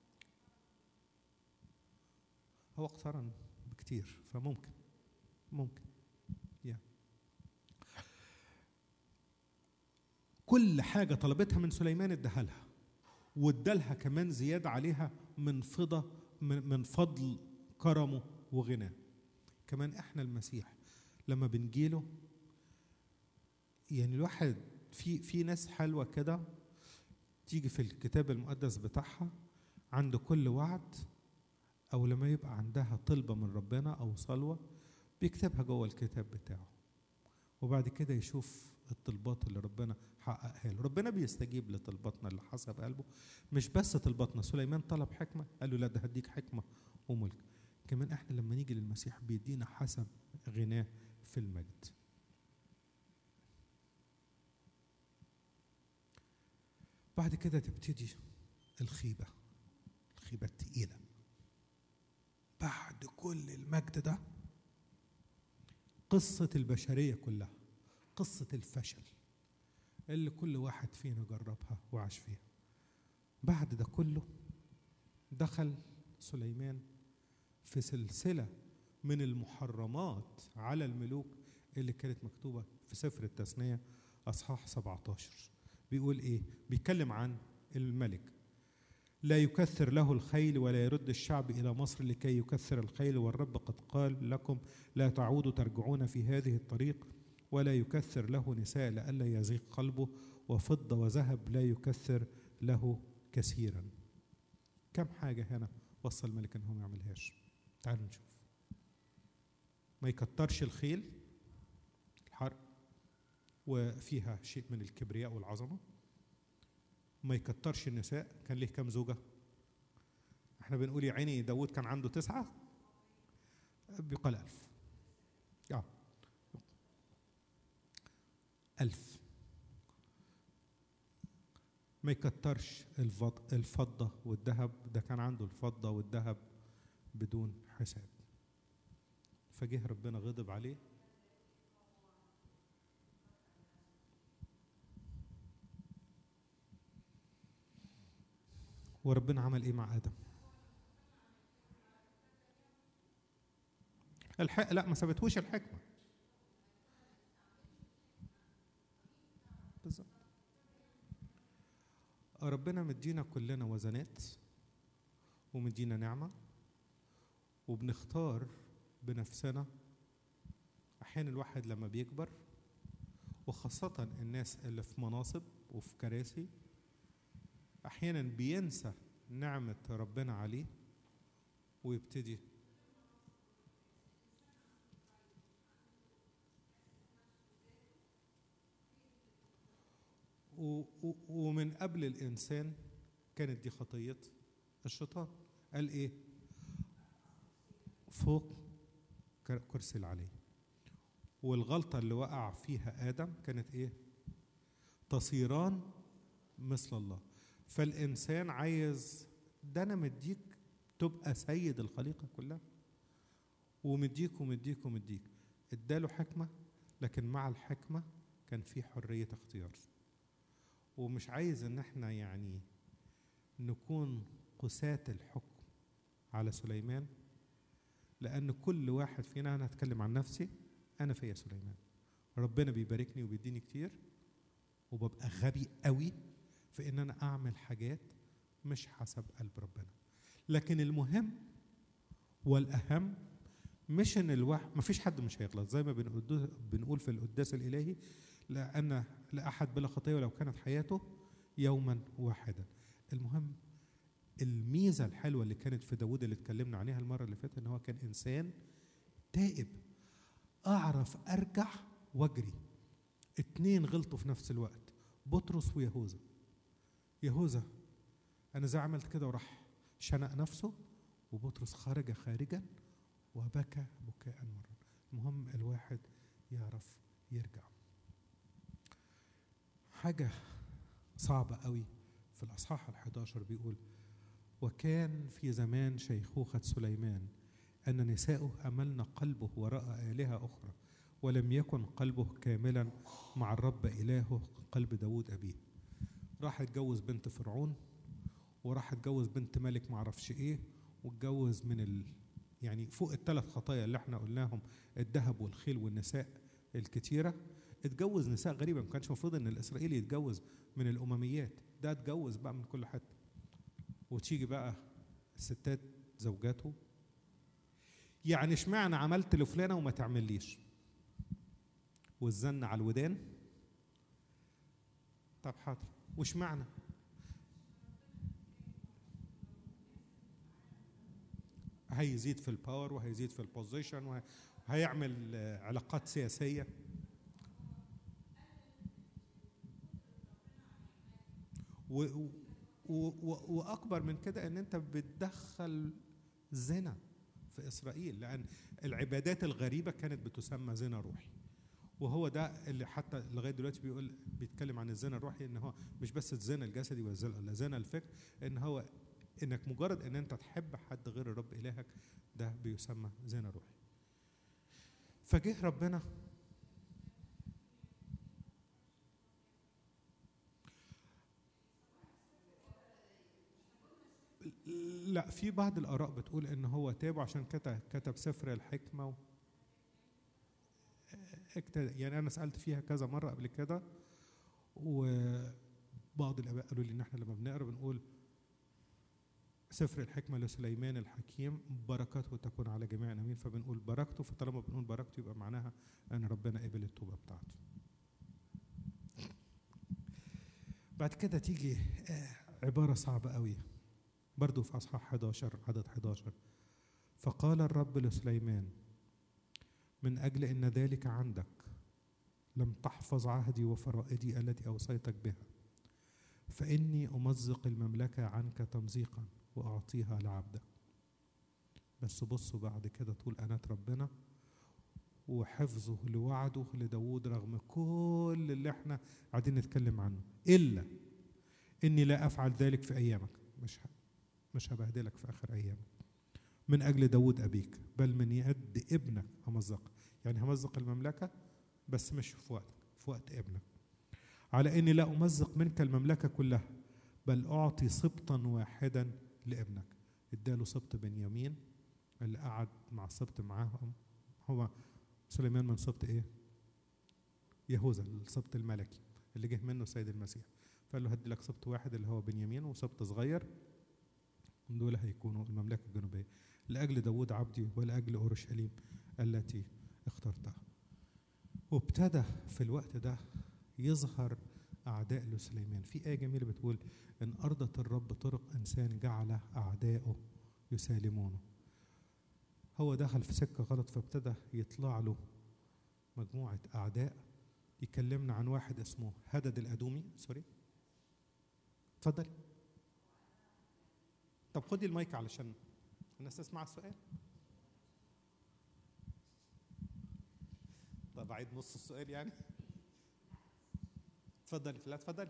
هو اقترن بكتير فممكن ممكن yeah. كل حاجة طلبتها من سليمان اداها لها وادالها كمان زيادة عليها من فضة من من فضل كرمه وغناه كمان احنا المسيح لما بنجيله يعني الواحد في في ناس حلوة كده تيجي في الكتاب المقدس بتاعها عند كل وعد او لما يبقى عندها طلبة من ربنا او صلوة بيكتبها جوه الكتاب بتاعه وبعد كده يشوف الطلبات اللي ربنا حققها له ربنا بيستجيب لطلباتنا اللي حسب قلبه مش بس طلباتنا سليمان طلب حكمة قال له لا ده هديك حكمة وملك كمان احنا لما نيجي للمسيح بيدينا حسب غناه في المجد بعد كده تبتدي الخيبة الخيبة التقيلة بعد كل المجد ده قصة البشرية كلها قصة الفشل اللي كل واحد فينا جربها وعاش فيها بعد ده كله دخل سليمان في سلسلة من المحرمات على الملوك اللي كانت مكتوبة في سفر التثنية أصحاح 17 بيقول إيه؟ بيتكلم عن الملك لا يكثر له الخيل ولا يرد الشعب إلى مصر لكي يكثر الخيل والرب قد قال لكم لا تعودوا ترجعون في هذه الطريق ولا يكثر له نساء لئلا يزيغ قلبه وفضة وذهب لا يكثر له كثيرا كم حاجة هنا وصى الملك إن هو ما يعملهاش تعالوا نشوف ما يكترش الخيل الحرب وفيها شيء من الكبرياء والعظمة ما يكترش النساء كان ليه كام زوجة احنا بنقول يا عيني داود كان عنده تسعة بيقال ألف آه. ألف ما يكترش الفض- الفضة والذهب ده كان عنده الفضة والذهب بدون حساب فجه ربنا غضب عليه وربنا عمل ايه مع ادم الحق لا ما سابتهوش الحكمه بالظبط ربنا مدينا كلنا وزنات ومدينا نعمه وبنختار بنفسنا احيانا الواحد لما بيكبر وخاصه الناس اللي في مناصب وفي كراسي احيانا بينسى نعمه ربنا عليه ويبتدي و- و- ومن قبل الانسان كانت دي خطيه الشيطان قال ايه فوق كر- كرسي العلي والغلطه اللي وقع فيها ادم كانت ايه تصيران مثل الله فالإنسان عايز ده أنا مديك تبقى سيد الخليقة كلها ومديك ومديك ومديك اداله حكمة لكن مع الحكمة كان في حرية اختيار ومش عايز ان احنا يعني نكون قساة الحكم على سليمان لأن كل واحد فينا أنا هتكلم عن نفسي أنا فيا سليمان ربنا بيباركني وبيديني كتير وببقى غبي قوي في ان انا اعمل حاجات مش حسب قلب ربنا لكن المهم والاهم مش ان الواحد ما فيش حد مش هيغلط زي ما بنقول بنقول في القداس الالهي لان لا احد بلا خطيه ولو كانت حياته يوما واحدا المهم الميزه الحلوه اللي كانت في داود اللي اتكلمنا عليها المره اللي فاتت ان هو كان انسان تائب اعرف ارجع واجري اتنين غلطوا في نفس الوقت بطرس ويهوذا يهوذا انا زي عملت كده وراح شنق نفسه وبطرس خرج خارجا وبكى بكاء مرا المهم الواحد يعرف يرجع حاجة صعبة قوي في الأصحاح الحداشر بيقول وكان في زمان شيخوخة سليمان أن نساؤه أملن قلبه وراء آلهة أخرى ولم يكن قلبه كاملا مع الرب إلهه قلب داود أبيه راح اتجوز بنت فرعون وراح اتجوز بنت ملك معرفش ايه واتجوز من ال... يعني فوق الثلاث خطايا اللي احنا قلناهم الذهب والخيل والنساء الكتيرة اتجوز نساء غريبه ما كانش المفروض ان الاسرائيلي يتجوز من الامميات ده اتجوز بقى من كل حته وتيجي بقى الستات زوجاته يعني اشمعنى عملت لفلانه وما تعمليش والزن على الودان طب حاضر واشمعنى هيزيد في الباور وهيزيد في البوزيشن وهيعمل آه، علاقات سياسيه و و و واكبر من كده ان انت بتدخل زنا في اسرائيل لان العبادات الغريبه كانت بتسمى زنا روحي وهو ده اللي حتى لغايه دلوقتي بيقول بيتكلم عن الزنا الروحي ان هو مش بس الزنا الجسدي ولا زنا الفكر ان هو انك مجرد ان انت تحب حد غير الرب الهك ده بيسمى زنا روحي فجه ربنا لا في بعض الاراء بتقول ان هو تاب عشان كتب كتب سفر الحكمه و... اكت- يعني انا سالت فيها كذا مره قبل كده وبعض الاباء قالوا لي ان احنا لما بنقرا بنقول سفر الحكمه لسليمان الحكيم بركته تكون على جميع امين فبنقول بركته فطالما بنقول بركته يبقى معناها ان ربنا قبل التوبه بتاعته بعد كده تيجي آه، عباره صعبه قوي برضو في اصحاح 11 عدد 11 فقال الرب لسليمان من اجل ان ذلك عندك لم تحفظ عهدي وفرائدي التي اوصيتك بها فاني امزق المملكه عنك تمزيقا واعطيها لعبدك بس بصوا بعد كده طول انات ربنا وحفظه لوعده لداود رغم كل اللي احنا قاعدين نتكلم عنه الا اني لا افعل ذلك في ايامك مش ه- مش هبهدلك في اخر ايامك من اجل داود ابيك بل من يد ابنك همزق يعني همزق المملكه بس مش في وقتك في وقت ابنك على اني لا امزق منك المملكه كلها بل اعطي سبطا واحدا لابنك اداله سبط بنيامين اللي قعد مع السبط معاهم هو سليمان من سبط ايه يهوذا السبط الملكي اللي جه منه السيد المسيح فقال له هدي لك سبط واحد اللي هو بنيامين وسبط صغير دول هيكونوا المملكه الجنوبيه لاجل داود عبدي ولاجل اورشليم التي اخترتها وابتدى في الوقت ده يظهر اعداء لسليمان في ايه جميله بتقول ان ارضت الرب طرق انسان جعل اعداؤه يسالمونه هو دخل في سكه غلط فابتدى يطلع له مجموعه اعداء يكلمنا عن واحد اسمه هدد الادومي سوري اتفضل طب خدي المايك علشان الناس تسمع السؤال طب اعيد نص السؤال يعني اتفضلي لا اتفضلي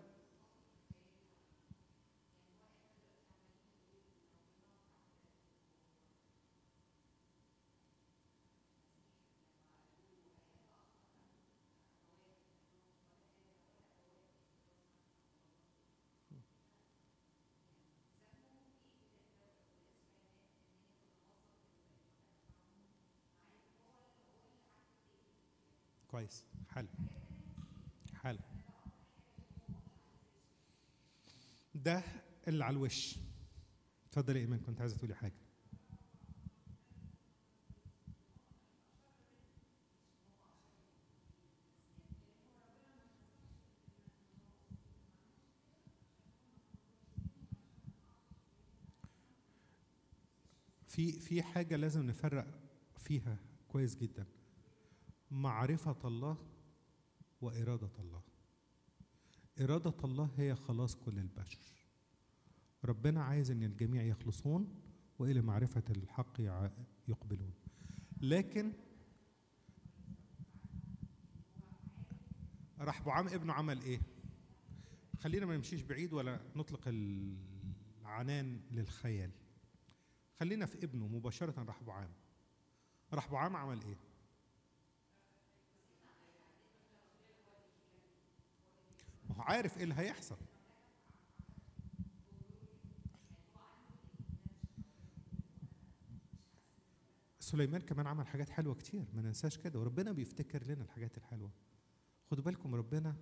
كويس حلو حلو ده اللي على الوش اتفضلي يا ايمان كنت عايزه تقولي حاجه في في حاجه لازم نفرق فيها كويس جدا معرفه الله واراده الله اراده الله هي خلاص كل البشر ربنا عايز ان الجميع يخلصون والى معرفه الحق يع- يقبلون لكن رحبعام ابنه عمل ايه خلينا ما نمشيش بعيد ولا نطلق العنان للخيال خلينا في ابنه مباشرة رحبعام رحبعام عمل ايه ما هو عارف ايه اللي هيحصل سليمان كمان عمل حاجات حلوة كتير ما ننساش كده وربنا بيفتكر لنا الحاجات الحلوة خدوا بالكم ربنا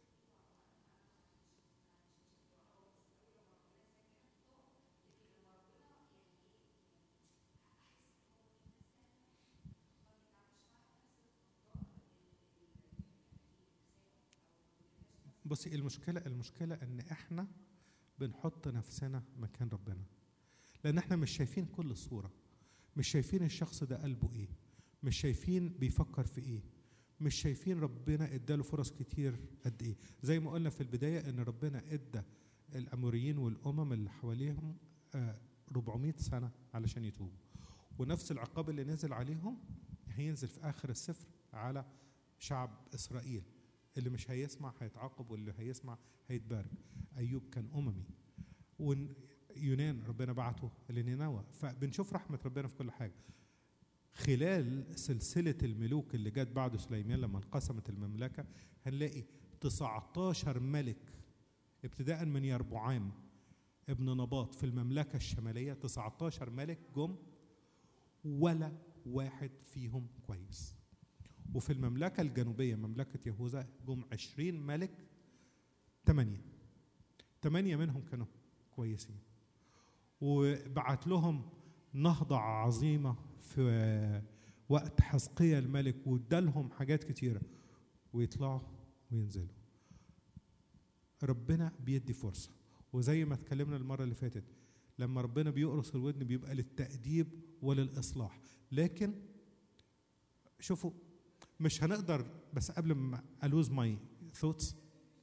بصي المشكلة المشكلة إن إحنا بنحط نفسنا مكان ربنا لأن إحنا مش شايفين كل الصورة مش شايفين الشخص ده قلبه إيه مش شايفين بيفكر في إيه مش شايفين ربنا اداله فرص كتير قد إيه زي ما قلنا في البداية إن ربنا ادى الأموريين والأمم اللي حواليهم آه، 400 سنة علشان يتوبوا ونفس العقاب اللي نزل عليهم هينزل في آخر السفر على شعب إسرائيل اللي مش هيسمع هيتعاقب واللي هيسمع هيتبارك ايوب كان اممي ويونان ربنا بعته لنينوى فبنشوف رحمه ربنا في كل حاجه خلال سلسله الملوك اللي جت بعد سليمان لما انقسمت المملكه هنلاقي 19 ملك ابتداء من يربعام ابن نباط في المملكه الشماليه 19 ملك جم ولا واحد فيهم كويس وفي المملكة الجنوبية مملكة يهوذا جم عشرين ملك ثمانية ثمانية منهم كانوا كويسين وبعت لهم نهضة عظيمة في وقت حزقية الملك وادالهم حاجات كتيرة ويطلعوا وينزلوا ربنا بيدي فرصة وزي ما اتكلمنا المرة اللي فاتت لما ربنا بيقرص الودن بيبقى للتأديب وللإصلاح لكن شوفوا مش هنقدر بس قبل ما الوز ماي ثوتس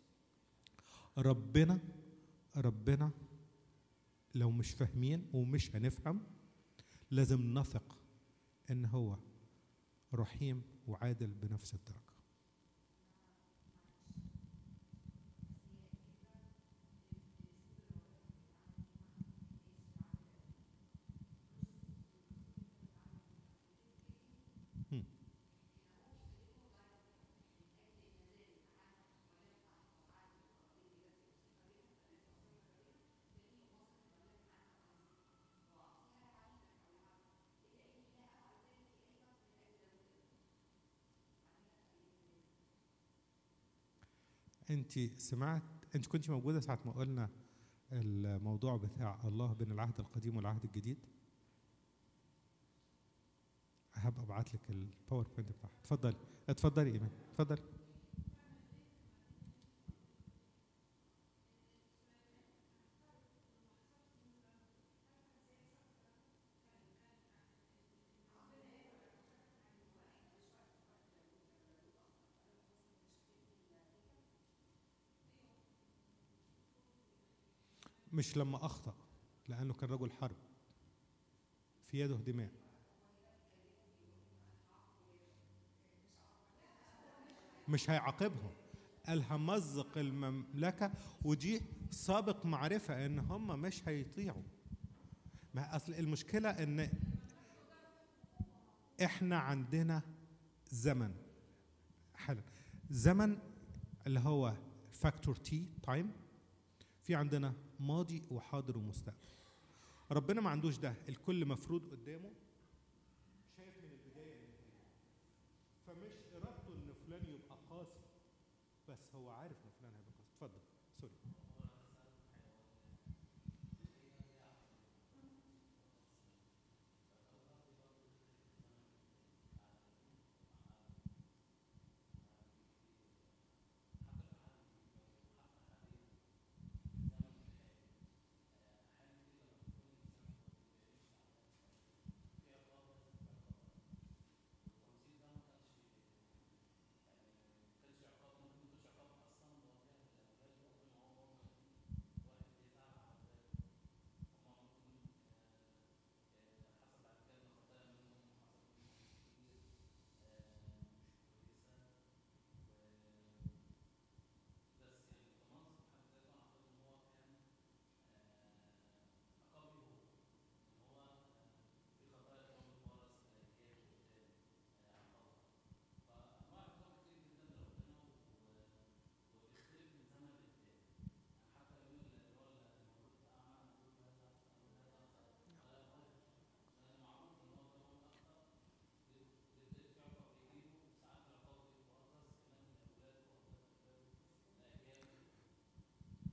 ربنا ربنا لو مش فاهمين ومش هنفهم لازم نثق ان هو رحيم وعادل بنفس الدرجه هم. انت سمعت انت كنت موجوده ساعه ما قلنا الموضوع بتاع الله بين العهد القديم والعهد الجديد هبقى ابعت لك الباوربوينت بتاعها اتفضلي اتفضلي ايمان اتفضلي مش لما اخطا لانه كان رجل حرب في يده دماء مش هيعاقبهم قال همزق المملكه ودي سابق معرفه ان هم مش هيطيعوا ما اصل المشكله ان احنا عندنا زمن حالا زمن اللي هو فاكتور تي تايم في عندنا ماضي وحاضر ومستقبل ربنا ما عندوش ده الكل مفروض قدامه شايف من البدايه للنهايه فمش ارادته ان فلان يبقى قاسي بس هو عارف ان فلان هيبقى قاسي اتفضل سوري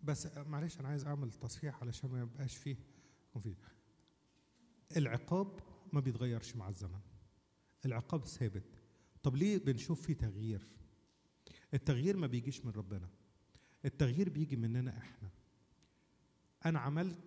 بس معلش انا عايز اعمل تصحيح علشان ما يبقاش فيه confusion. العقاب ما بيتغيرش مع الزمن العقاب ثابت طب ليه بنشوف فيه تغيير التغيير ما بيجيش من ربنا التغيير بيجي مننا احنا انا عملت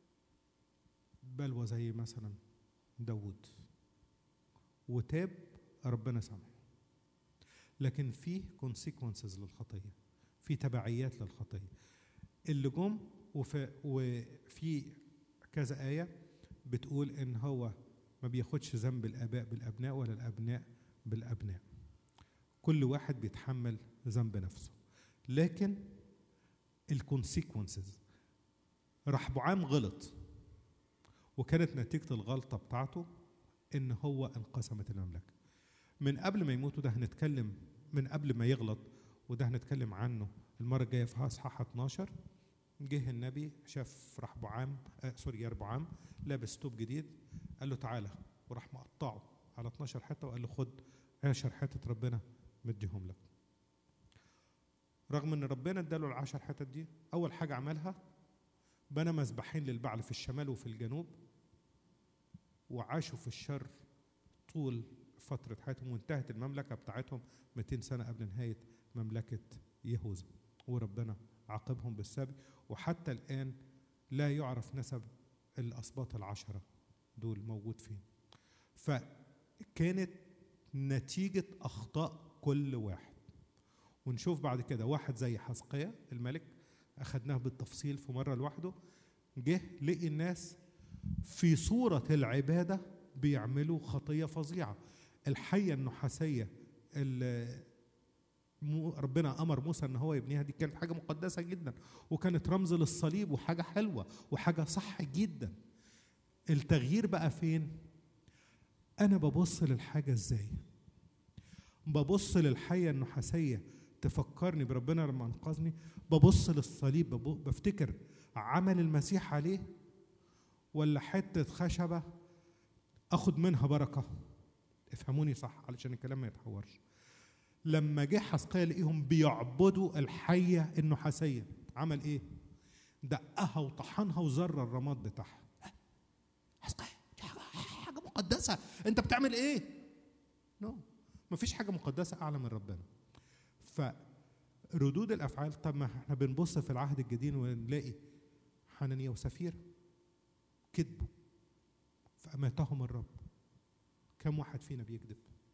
بلوى زي مثلا داود وتاب ربنا سامحه لكن في consequences للخطيه في تبعيات للخطيه اللي جم وفي, وفي كذا ايه بتقول ان هو ما بياخدش ذنب الاباء بالابناء ولا الابناء بالابناء كل واحد بيتحمل ذنب نفسه لكن الكونسيكونسز رحبعام غلط وكانت نتيجة الغلطة بتاعته إن هو انقسمت المملكة من قبل ما يموت وده هنتكلم من قبل ما يغلط وده هنتكلم عنه المرة الجاية في أصحاح 12 جه النبي شاف رحبعام آه سوري يربعام لابس توب جديد قال له تعالى وراح مقطعه على 12 حته وقال له خد 10 حتت ربنا مديهم لك رغم ان ربنا اداله العشر حتت دي اول حاجه عملها بنى مذبحين للبعل في الشمال وفي الجنوب وعاشوا في الشر طول فترة حياتهم وانتهت المملكة بتاعتهم 200 سنة قبل نهاية مملكة يهوذا وربنا عاقبهم بالسبي وحتى الآن لا يعرف نسب الأسباط العشرة دول موجود فين فكانت نتيجة أخطاء كل واحد ونشوف بعد كده واحد زي حسقية الملك أخدناه بالتفصيل في مرة لوحده جه لقي الناس في صورة العبادة بيعملوا خطية فظيعة الحية النحاسية اللي ربنا امر موسى ان هو يبنيها دي كانت حاجه مقدسه جدا وكانت رمز للصليب وحاجه حلوه وحاجه صح جدا التغيير بقى فين انا ببص للحاجه ازاي ببص للحيه النحاسيه تفكرني بربنا لما انقذني ببص للصليب بفتكر عمل المسيح عليه ولا حته خشبه اخد منها بركه افهموني صح علشان الكلام ما يتحورش لما جه حسقيا لقيهم بيعبدوا الحيه النحاسيه عمل ايه دقها وطحنها وزر الرماد بتاعها حسقيا حاجه مقدسه انت بتعمل ايه نو no. مفيش حاجه مقدسه اعلى من ربنا فردود الافعال طب ما احنا بنبص في العهد الجديد ونلاقي حنانيا وسفير كذبوا فاماتهم الرب كم واحد فينا بيكذب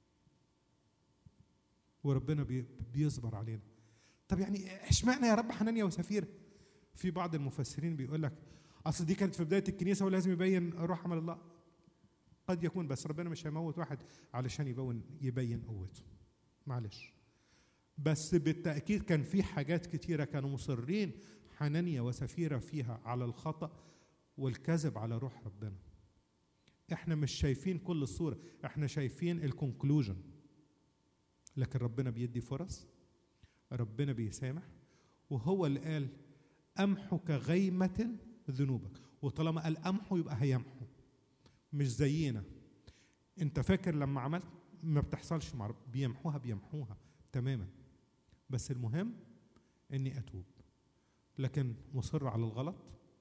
وربنا بي بيصبر علينا طب يعني اشمعنى يا رب حنانيا وسفير في بعض المفسرين بيقول لك اصل دي كانت في بدايه الكنيسه ولازم يبين روح عمل الله قد يكون بس ربنا مش هيموت واحد علشان يبين يبين قوته معلش بس بالتاكيد كان في حاجات كتيره كانوا مصرين حنانيا وسفيره فيها على الخطا والكذب على روح ربنا احنا مش شايفين كل الصوره احنا شايفين الكونكلوجن لكن ربنا بيدي فرص ربنا بيسامح وهو اللي قال امحو كغيمة ذنوبك وطالما قال امحو يبقى هيمحو مش زينا انت فاكر لما عملت ما بتحصلش مع رب بيمحوها بيمحوها تماما بس المهم اني اتوب لكن مصر على الغلط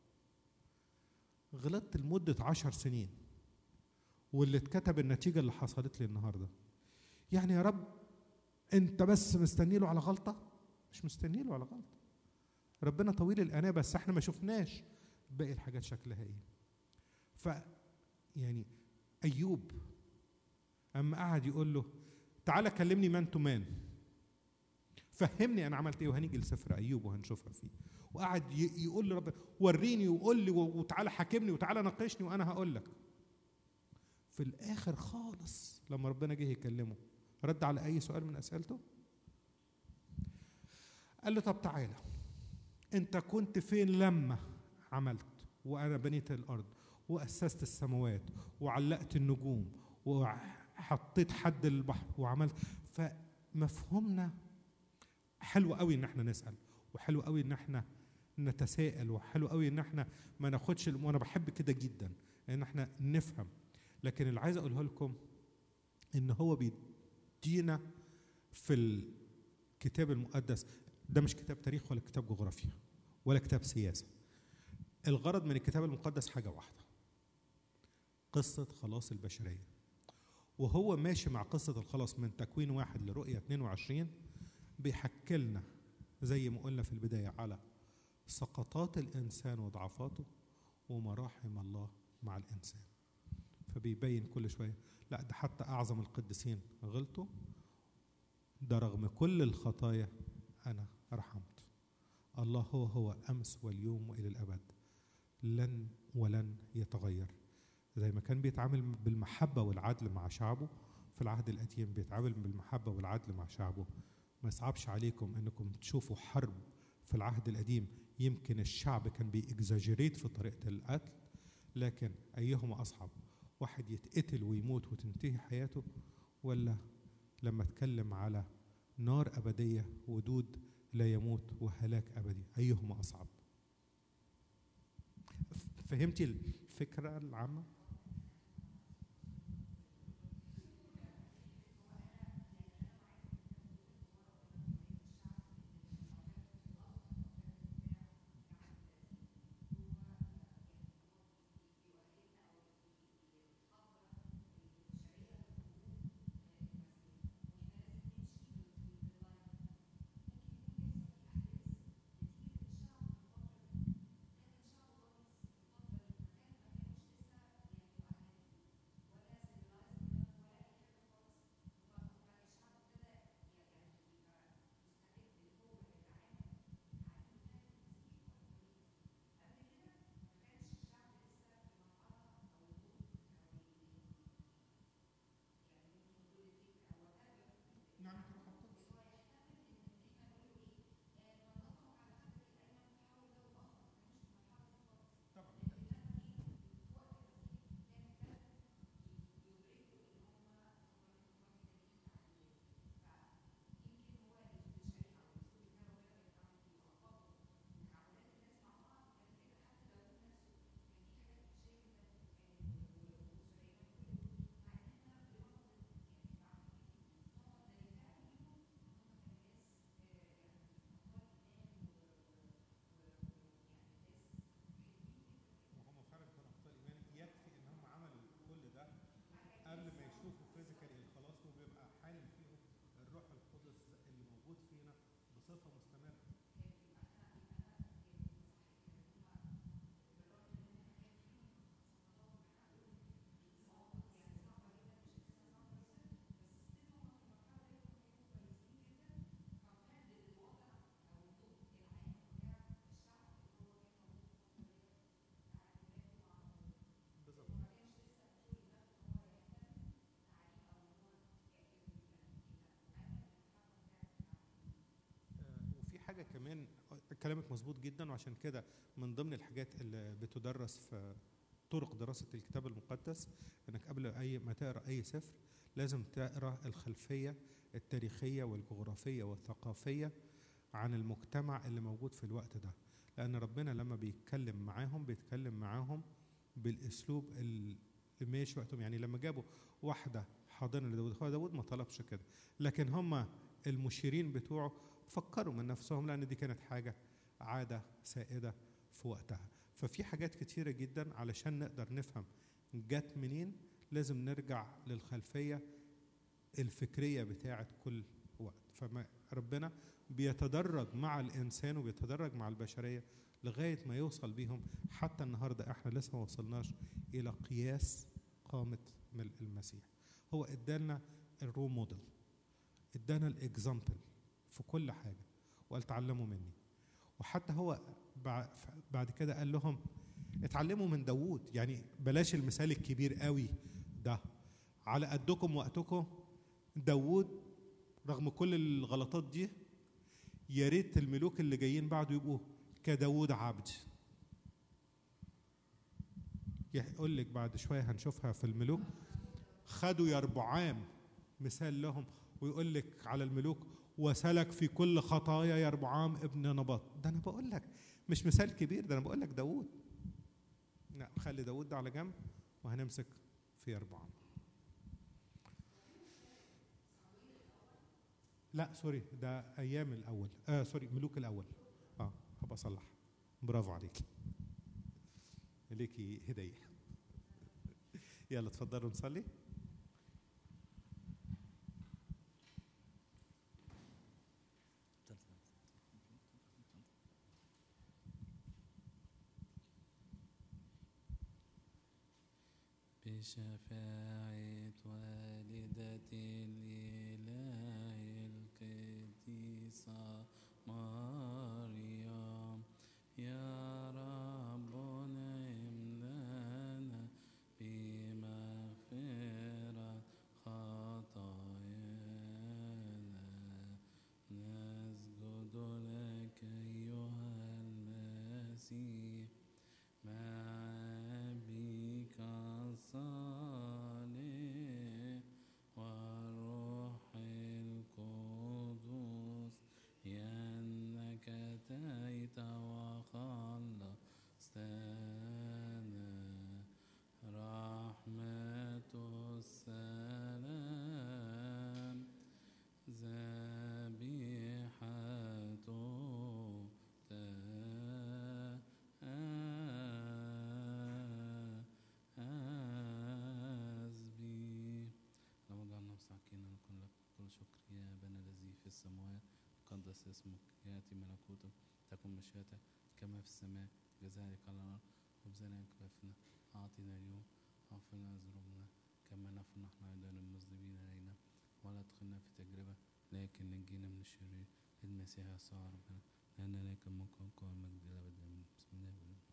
غلطت لمدة عشر سنين واللي اتكتب النتيجة اللي حصلت لي النهاردة يعني يا رب انت بس مستني له على غلطة مش مستني له على غلطة ربنا طويل الأناة بس احنا ما شفناش باقي الحاجات شكلها ايه ف يعني أيوب أما قعد يقول له تعالى كلمني مان تو مان فهمني أنا عملت إيه وهنيجي لسفر أيوب وهنشوفها فيه وقعد يقول لربنا وريني وقول لي وتعالى حاكمني وتعالى ناقشني وأنا هقول لك في الآخر خالص لما ربنا جه يكلمه رد على أي سؤال من أسئلته قال له طب تعالى أنت كنت فين لما عملت وأنا بنيت الأرض وأسست السماوات وعلقت النجوم وحطيت حد للبحر وعملت فمفهومنا حلو قوي ان احنا نسال وحلو قوي ان احنا نتساءل وحلو قوي ان احنا ما ناخدش وانا بحب كده جدا ان احنا نفهم لكن اللي عايز اقوله لكم ان هو بيدينا في الكتاب المقدس ده مش كتاب تاريخ ولا كتاب جغرافيا ولا كتاب سياسة الغرض من الكتاب المقدس حاجة واحدة قصة خلاص البشرية وهو ماشي مع قصة الخلاص من تكوين واحد لرؤية 22 بيحكي لنا زي ما قلنا في البداية على سقطات الإنسان وضعفاته ومراحم الله مع الإنسان فبيبين كل شوية لا ده حتى أعظم القديسين غلطوا ده رغم كل الخطايا أنا رحمت الله هو هو أمس واليوم وإلى الأبد لن ولن يتغير زي ما كان بيتعامل بالمحبة والعدل مع شعبه في العهد القديم بيتعامل بالمحبة والعدل مع شعبه ما يصعبش عليكم انكم تشوفوا حرب في العهد القديم يمكن الشعب كان بيكزاجريت في طريقة القتل لكن أيهما أصعب واحد يتقتل ويموت وتنتهي حياته ولا لما اتكلم على نار أبدية ودود لا يموت وهلاك أبدي أيهما أصعب فهمتي الفكرة العامة؟ وهم فعلا كانوا اخطاء ايمان يكفي ان هم عملوا كل ده قبل ما يشوفوا فيزيكالي الخلاص وبيبقى حالم فيهم الروح القدس اللي موجود فينا بصفه مستمره بالظبط آه، وفي حاجه كمان كلامك مظبوط جدا وعشان كده من ضمن الحاجات اللي بتدرس في طرق دراسه الكتاب المقدس انك قبل اي ما تقرا اي سفر لازم تقرا الخلفيه التاريخيه والجغرافيه والثقافيه عن المجتمع اللي موجود في الوقت ده لان ربنا لما بيتكلم معاهم بيتكلم معاهم بالاسلوب اللي ماشي وقتهم يعني لما جابوا واحده حاضنه لداود هو داود ما طلبش كده لكن هم المشيرين بتوعه فكروا من نفسهم لان دي كانت حاجه عاده سائده في وقتها ففي حاجات كتيره جدا علشان نقدر نفهم جت منين لازم نرجع للخلفيه الفكريه بتاعه كل وقت فما ربنا بيتدرج مع الانسان وبيتدرج مع البشريه لغايه ما يوصل بيهم حتى النهارده احنا لسه ما وصلناش الى قياس قامه من المسيح هو ادانا الرو موديل ادانا الاكزامبل في كل حاجه وقال تعلموا مني وحتى هو بع- بعد كده قال لهم اتعلموا من داوود يعني بلاش المثال الكبير قوي ده على قدكم وقتكم داوود رغم كل الغلطات دي يا ريت الملوك اللي جايين بعده يبقوا كداوود عبد يقول لك بعد شويه هنشوفها في الملوك خدوا يربعام مثال لهم ويقول لك على الملوك وسلك في كل خطايا يربعام ابن نباط ده انا بقول لك مش مثال كبير ده انا بقول لك داوود لا خلي داوود ده على جنب وهنمسك في يربعام لا سوري ده ايام الاول اه سوري ملوك الاول اه هبقى اصلح برافو عليكي ليكي هدية يلا اتفضلوا نصلي بشفاعة والدة الإله القديسة مريم يا رب نعم لنا بمغفرة خطايانا نسجد لك أيها المسيح مع أبيك الصالح والروح القدس لأنك أتيت وخلصتنا رحمة السلام ذبيحة تسبيح لما جعلنا مساكين نكون لك كل شكر يا أبانا الذي في السماوات قدس اسمك يأتي ملكوتك تكن مشيئتك كما في السماء كذلك على الأرض خبزنا كفافنا أعطنا اليوم واغفرنا ذنوبنا كما نغفر نحن أيضا المذنبين إلينا ولا تدخلنا في تجربة لكن نجينا من الشرير المسيح يسوع ربنا لأن لك الملك والقوة والمجد إلى أبد آمين. بسم الله الرحمن الرحيم